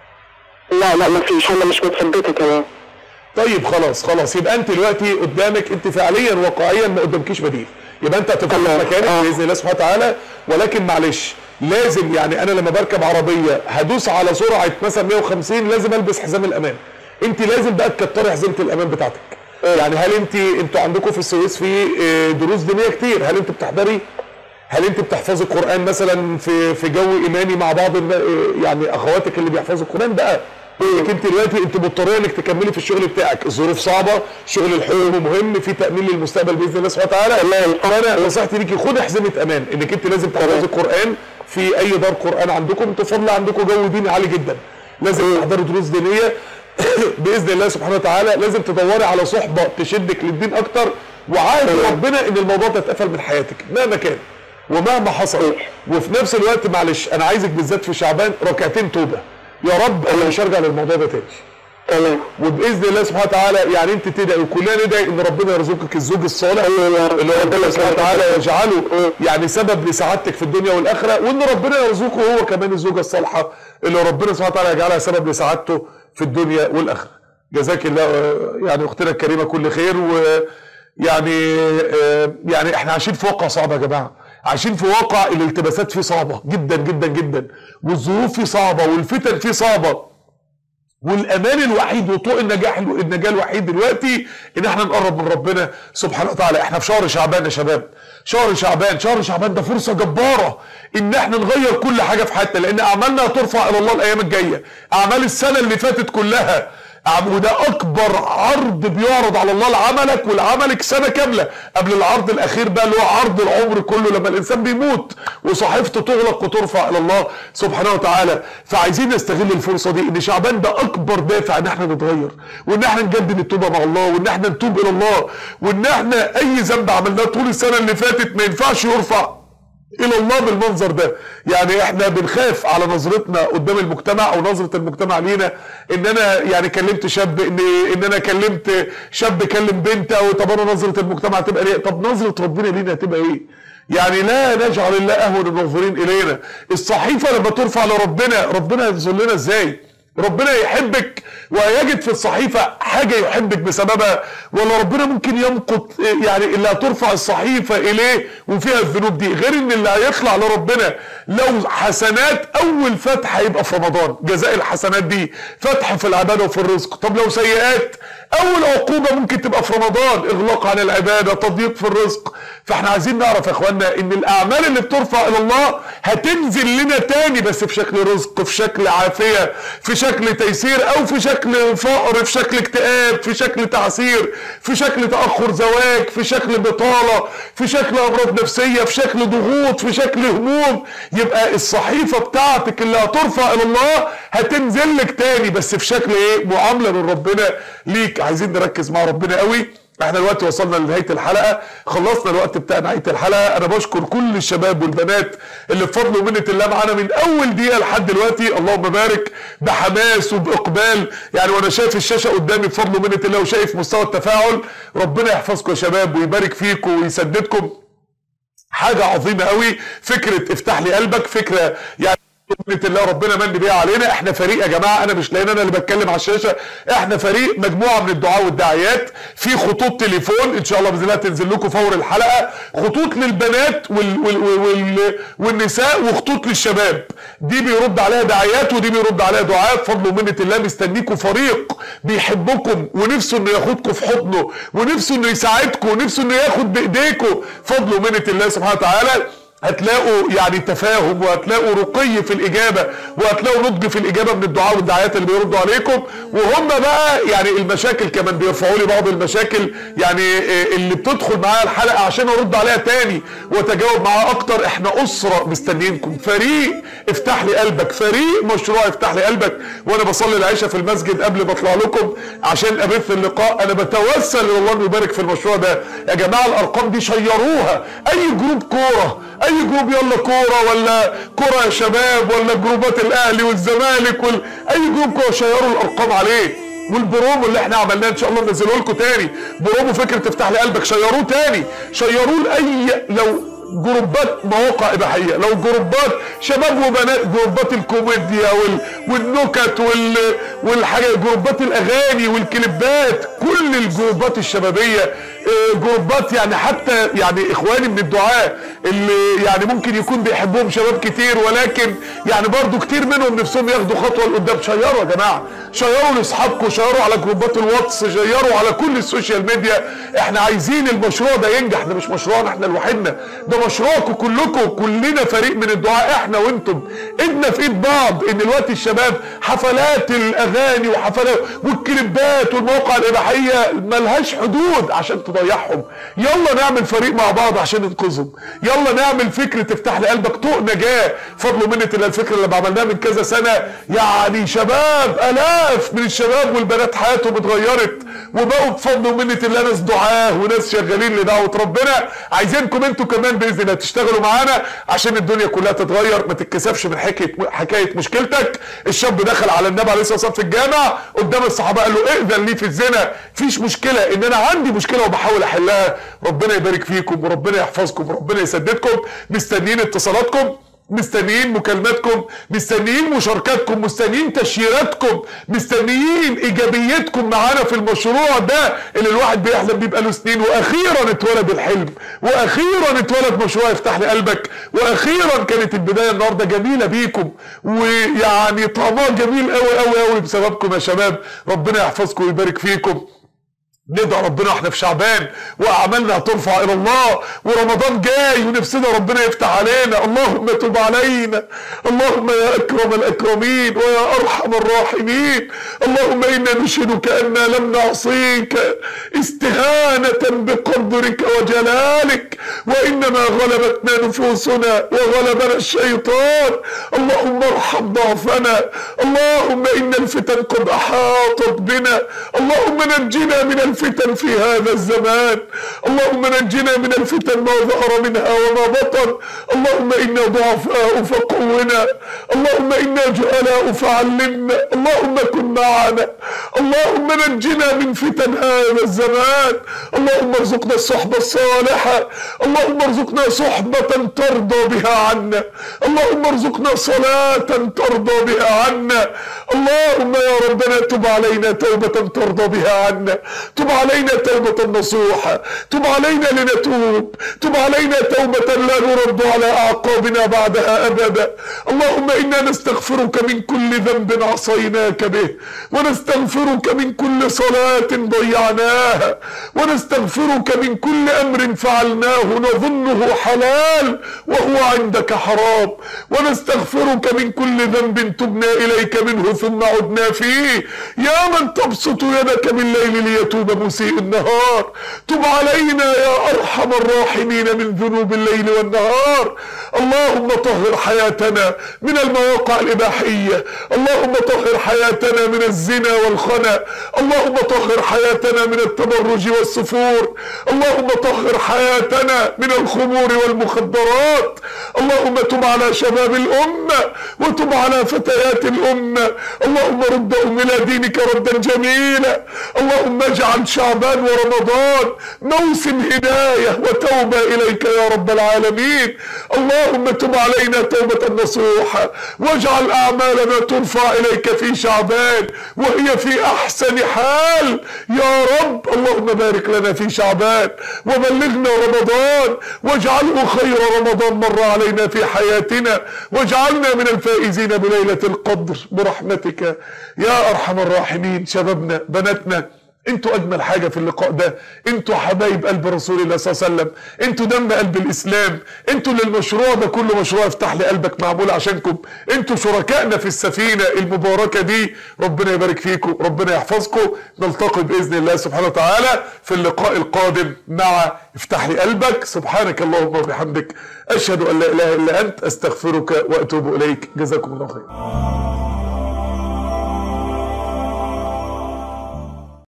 لا لا مفيش انا مش متثبته كمان طيب خلاص خلاص يبقى انت دلوقتي قدامك انت فعليا واقعيا ما قدامكيش بديل يبقى انت هتفضل في تمام. مكانك آه. باذن الله سبحانه وتعالى ولكن معلش لازم يعني انا لما بركب عربيه هدوس على سرعه مثلا 150 لازم البس حزام الامان انت لازم بقى تكتري حزمه الامان بتاعتك يعني هل انت انتوا عندكم في السويس في اه، دروس دينيه كتير هل انت بتحضري هل انت بتحفظي القران مثلا في في جو ايماني مع بعض النا- اه، يعني اخواتك اللي بيحفظوا القران بقى انك انت دلوقتي انت مضطريه انك تكملي في الشغل بتاعك الظروف صعبه شغل الحكومي مهم في تامين للمستقبل باذن الله سبحانه وتعالى تمام. فانا نصيحتي ليكي خدي حزمه امان انك انت لازم تحفظي القران في اي دار قران عندكم انتوا فضل عندكم جو ديني عالي جدا لازم تحضري دروس دينيه باذن الله سبحانه وتعالى لازم تدوري على صحبه تشدك للدين اكتر وعاهد ربنا ان الموضوع ده يتقفل من حياتك مهما كان ومهما حصل وفي نفس الوقت معلش انا عايزك بالذات في شعبان ركعتين توبه يا رب انا مش هرجع للموضوع ده تاني تمام وباذن الله سبحانه وتعالى يعني انت تدعي وكلنا ندعي ان ربنا يرزقك الزوج الصالح آمين يا رب. اللي هو ربنا سبحانه وتعالى يجعله يعني سبب لسعادتك في الدنيا والاخره وان ربنا يرزقه هو كمان الزوجه الصالحه اللي ربنا سبحانه وتعالى يجعلها سبب لسعادته في الدنيا والاخره. جزاك الله آه، يعني اختنا الكريمه كل خير ويعني آه، يعني احنا عايشين في واقع صعب يا جماعه عايشين في واقع الالتباسات فيه صعبه جدا جدا جدا والظروف فيه صعبه والفتن فيه صعبه والامان الوحيد وطوق النجاح النجاه الوحيد دلوقتي ان احنا نقرب من ربنا سبحانه وتعالى احنا في شهر شعبان يا شباب شهر شعبان شهر شعبان ده فرصه جباره ان احنا نغير كل حاجه في حياتنا لان اعمالنا هترفع الى الله الايام الجايه اعمال السنه اللي فاتت كلها أعم- وده اكبر عرض بيعرض على الله لعملك ولعملك سنه كامله قبل العرض الاخير بقى اللي هو عرض العمر كله لما الانسان بيموت وصحيفته تغلق وترفع الى الله سبحانه وتعالى فعايزين نستغل الفرصه دي ان شعبان ده اكبر دافع ان احنا نتغير وان احنا نجدد التوبه مع الله وان احنا نتوب الى الله وان احنا اي ذنب عملناه طول السنه اللي فاتت ما ينفعش يرفع الى الله بالمنظر ده يعني احنا بنخاف على نظرتنا قدام المجتمع او نظره المجتمع لينا ان انا يعني كلمت شاب ان ان انا كلمت شاب كلم بنت او طب انا نظره المجتمع تبقى ايه طب نظره ربنا لينا هتبقى ايه يعني لا نجعل الله اهون الناظرين الينا الصحيفه لما ترفع لربنا ربنا ينظر لنا ازاي ربنا يحبك ويجد في الصحيفة حاجة يحبك بسببها ولا ربنا ممكن يمقت يعني اللي هترفع الصحيفة إليه وفيها الذنوب دي غير إن اللي هيطلع لربنا لو حسنات أول فتح هيبقى في رمضان جزاء الحسنات دي فتح في العبادة وفي الرزق طب لو سيئات أول عقوبة ممكن تبقى في رمضان إغلاق عن العبادة تضييق في الرزق فاحنا عايزين نعرف يا اخوانا ان الاعمال اللي بترفع الى الله هتنزل لنا تاني بس في شكل رزق في شكل عافيه في شكل تيسير او في شكل فقر في شكل اكتئاب في شكل تعسير في شكل تاخر زواج في شكل بطاله في شكل امراض نفسيه في شكل ضغوط في شكل هموم يبقى الصحيفه بتاعتك اللي هترفع الى الله هتنزل لك تاني بس في شكل ايه معامله من ربنا ليك عايزين نركز مع ربنا قوي احنا دلوقتي وصلنا لنهايه الحلقه خلصنا الوقت بتاع نهايه الحلقه انا بشكر كل الشباب والبنات اللي بفضل ومنه الله معانا من اول دقيقه لحد دلوقتي اللهم بارك بحماس وباقبال يعني وانا شايف الشاشه قدامي بفضل ومنه الله وشايف مستوى التفاعل ربنا يحفظكم يا شباب ويبارك فيكم ويسددكم حاجه عظيمه قوي فكره افتح لي قلبك فكره يعني بإذن الله ربنا من بيها علينا احنا فريق يا جماعه انا مش لان انا اللي بتكلم على الشاشه احنا فريق مجموعه من الدعاء والداعيات في خطوط تليفون ان شاء الله باذن الله تنزل لكم فور الحلقه خطوط للبنات وال وال وال والنساء وخطوط للشباب دي بيرد عليها داعيات ودي بيرد عليها دعاء بفضل ومنه الله مستنيكم فريق بيحبكم ونفسه انه ياخدكم في حضنه ونفسه انه يساعدكم ونفسه انه ياخد بايديكم فضل ومنه الله سبحانه وتعالى هتلاقوا يعني تفاهم وهتلاقوا رقي في الاجابه وهتلاقوا نضج في الاجابه من الدعاء والدعايات اللي بيردوا عليكم وهم بقى يعني المشاكل كمان بيرفعوا لي بعض المشاكل يعني اللي بتدخل معايا الحلقه عشان ارد عليها تاني واتجاوب معاها اكتر احنا اسره مستنيينكم فريق افتح لي قلبك فريق مشروع افتح لي قلبك وانا بصلي العشاء في المسجد قبل ما اطلع لكم عشان ابث اللقاء انا بتوسل الى الله انه يبارك في المشروع ده يا جماعه الارقام دي شيروها اي جروب كوره اي جروب يلا كوره ولا كوره يا شباب ولا جروبات الاهلي والزمالك وال... اي جروب كوره شيروا الارقام عليه والبرومو اللي احنا عملناه ان شاء الله ننزله لكم تاني برومو فكره تفتح لي قلبك شيروه تاني شيروه لاي لو جروبات مواقع اباحيه لو جروبات شباب وبنات جروبات الكوميديا وال... والنكت وال... والحاجه جروبات الاغاني والكليبات كل الجروبات الشبابيه جروبات يعني حتى يعني اخواني من الدعاء اللي يعني ممكن يكون بيحبهم شباب كتير ولكن يعني برضو كتير منهم نفسهم ياخدوا خطوه لقدام شيروا يا جماعه شيروا لاصحابكم شيروا على جروبات الواتس شيروا على كل السوشيال ميديا احنا عايزين المشروع ده ينجح ده مش مشروعنا احنا لوحدنا ده مشروعكم كلكم كلنا فريق من الدعاء احنا وانتم ايدنا في ايد بعض ان دلوقتي الشباب حفلات الاغاني وحفلات والكليبات والمواقع الاباحيه ملهاش حدود عشان تضيعهم يلا نعمل فريق مع بعض عشان ننقذهم يلا نعمل فكره تفتح لي قلبك طوق نجاه فضل منة الله الفكره اللي عملناها من كذا سنه يعني شباب الاف من الشباب والبنات حياتهم اتغيرت وبقوا بفضل ومنة الله ناس دعاه وناس شغالين لدعوه ربنا عايزينكم انتوا كمان باذن الله تشتغلوا معانا عشان الدنيا كلها تتغير ما تتكسفش من حكايه حكايه مشكلتك الشاب دخل على النبي عليه الصلاه والسلام في الجامع قدام الصحابه قال له ائذن لي في الزنا فيش مشكله ان انا عندي مشكله وبحاول احلها ربنا يبارك فيكم وربنا يحفظكم وربنا يسددكم مستنيين اتصالاتكم مستنيين مكالماتكم مستنيين مشاركاتكم مستنيين تشييراتكم مستنيين ايجابيتكم معانا في المشروع ده اللي الواحد بيحلم بيه بقاله سنين واخيرا اتولد الحلم واخيرا اتولد مشروع يفتح لي قلبك واخيرا كانت البدايه النهارده جميله بيكم ويعني طعمها جميل قوي قوي قوي بسببكم يا شباب ربنا يحفظكم ويبارك فيكم ندعو ربنا احنا في شعبان واعمالنا هترفع الى الله ورمضان جاي ونفسنا ربنا يفتح علينا اللهم تب علينا اللهم يا اكرم الاكرمين ويا ارحم الراحمين اللهم انا نشهدك انا لم نعصيك استهانة بقدرك وجلالك وانما غلبتنا نفوسنا وغلبنا الشيطان اللهم ارحم ضعفنا اللهم ان الفتن قد احاطت بنا اللهم نجنا من الفتن الفتن في هذا الزمان اللهم نجنا من الفتن ما ظهر منها وما بطن اللهم إنا ضعفاء فقونا اللهم إنا جهلاء فعلمنا اللهم كن معنا اللهم نجنا من فتن هذا الزمان اللهم ارزقنا الصحبة الصالحة اللهم ارزقنا صحبة ترضى بها عنا اللهم ارزقنا صلاة ترضى بها عنا اللهم يا ربنا تب علينا توبة ترضى بها عنا تب علينا توبة نصوحة تب علينا لنتوب تب علينا توبة لا نرد على أعقابنا بعدها أبدا اللهم إنا نستغفرك من كل ذنب عصيناك به ونستغفرك من كل صلاة ضيعناها ونستغفرك من كل أمر فعلناه نظنه حلال وهو عندك حرام ونستغفرك من كل ذنب تبنا إليك منه ثم عدنا فيه يا من تبسط يدك بالليل ليتوب مسيء النهار تب علينا يا أرحم الراحمين من ذنوب الليل والنهار اللهم طهر حياتنا من المواقع الإباحية اللهم طهر حياتنا من الزنا والخنا اللهم طهر حياتنا من التبرج والسفور اللهم طهر حياتنا من الخمور والمخدرات اللهم تب على شباب الأمة وتب على فتيات الأمة اللهم ردهم إلى دينك ردا جميلا اللهم اجعل شعبان ورمضان موسم هداية وتوبة إليك يا رب العالمين اللهم تب علينا توبة نصوحة واجعل أعمالنا ترفع إليك في شعبان وهي في أحسن حال يا رب اللهم بارك لنا في شعبان وبلغنا رمضان واجعله خير رمضان مر علينا في حياتنا واجعلنا من الفائزين بليلة القدر برحمتك يا أرحم الراحمين شبابنا بناتنا انتوا اجمل حاجة في اللقاء ده انتوا حبايب قلب رسول الله صلى الله عليه وسلم انتوا دم قلب الاسلام انتوا اللي المشروع ده كله مشروع افتح لي قلبك معمول عشانكم انتوا شركائنا في السفينة المباركة دي ربنا يبارك فيكم ربنا يحفظكم نلتقي باذن الله سبحانه وتعالى في اللقاء القادم مع افتح لي قلبك سبحانك اللهم وبحمدك اشهد ان لا اله الا انت استغفرك واتوب اليك جزاكم الله خير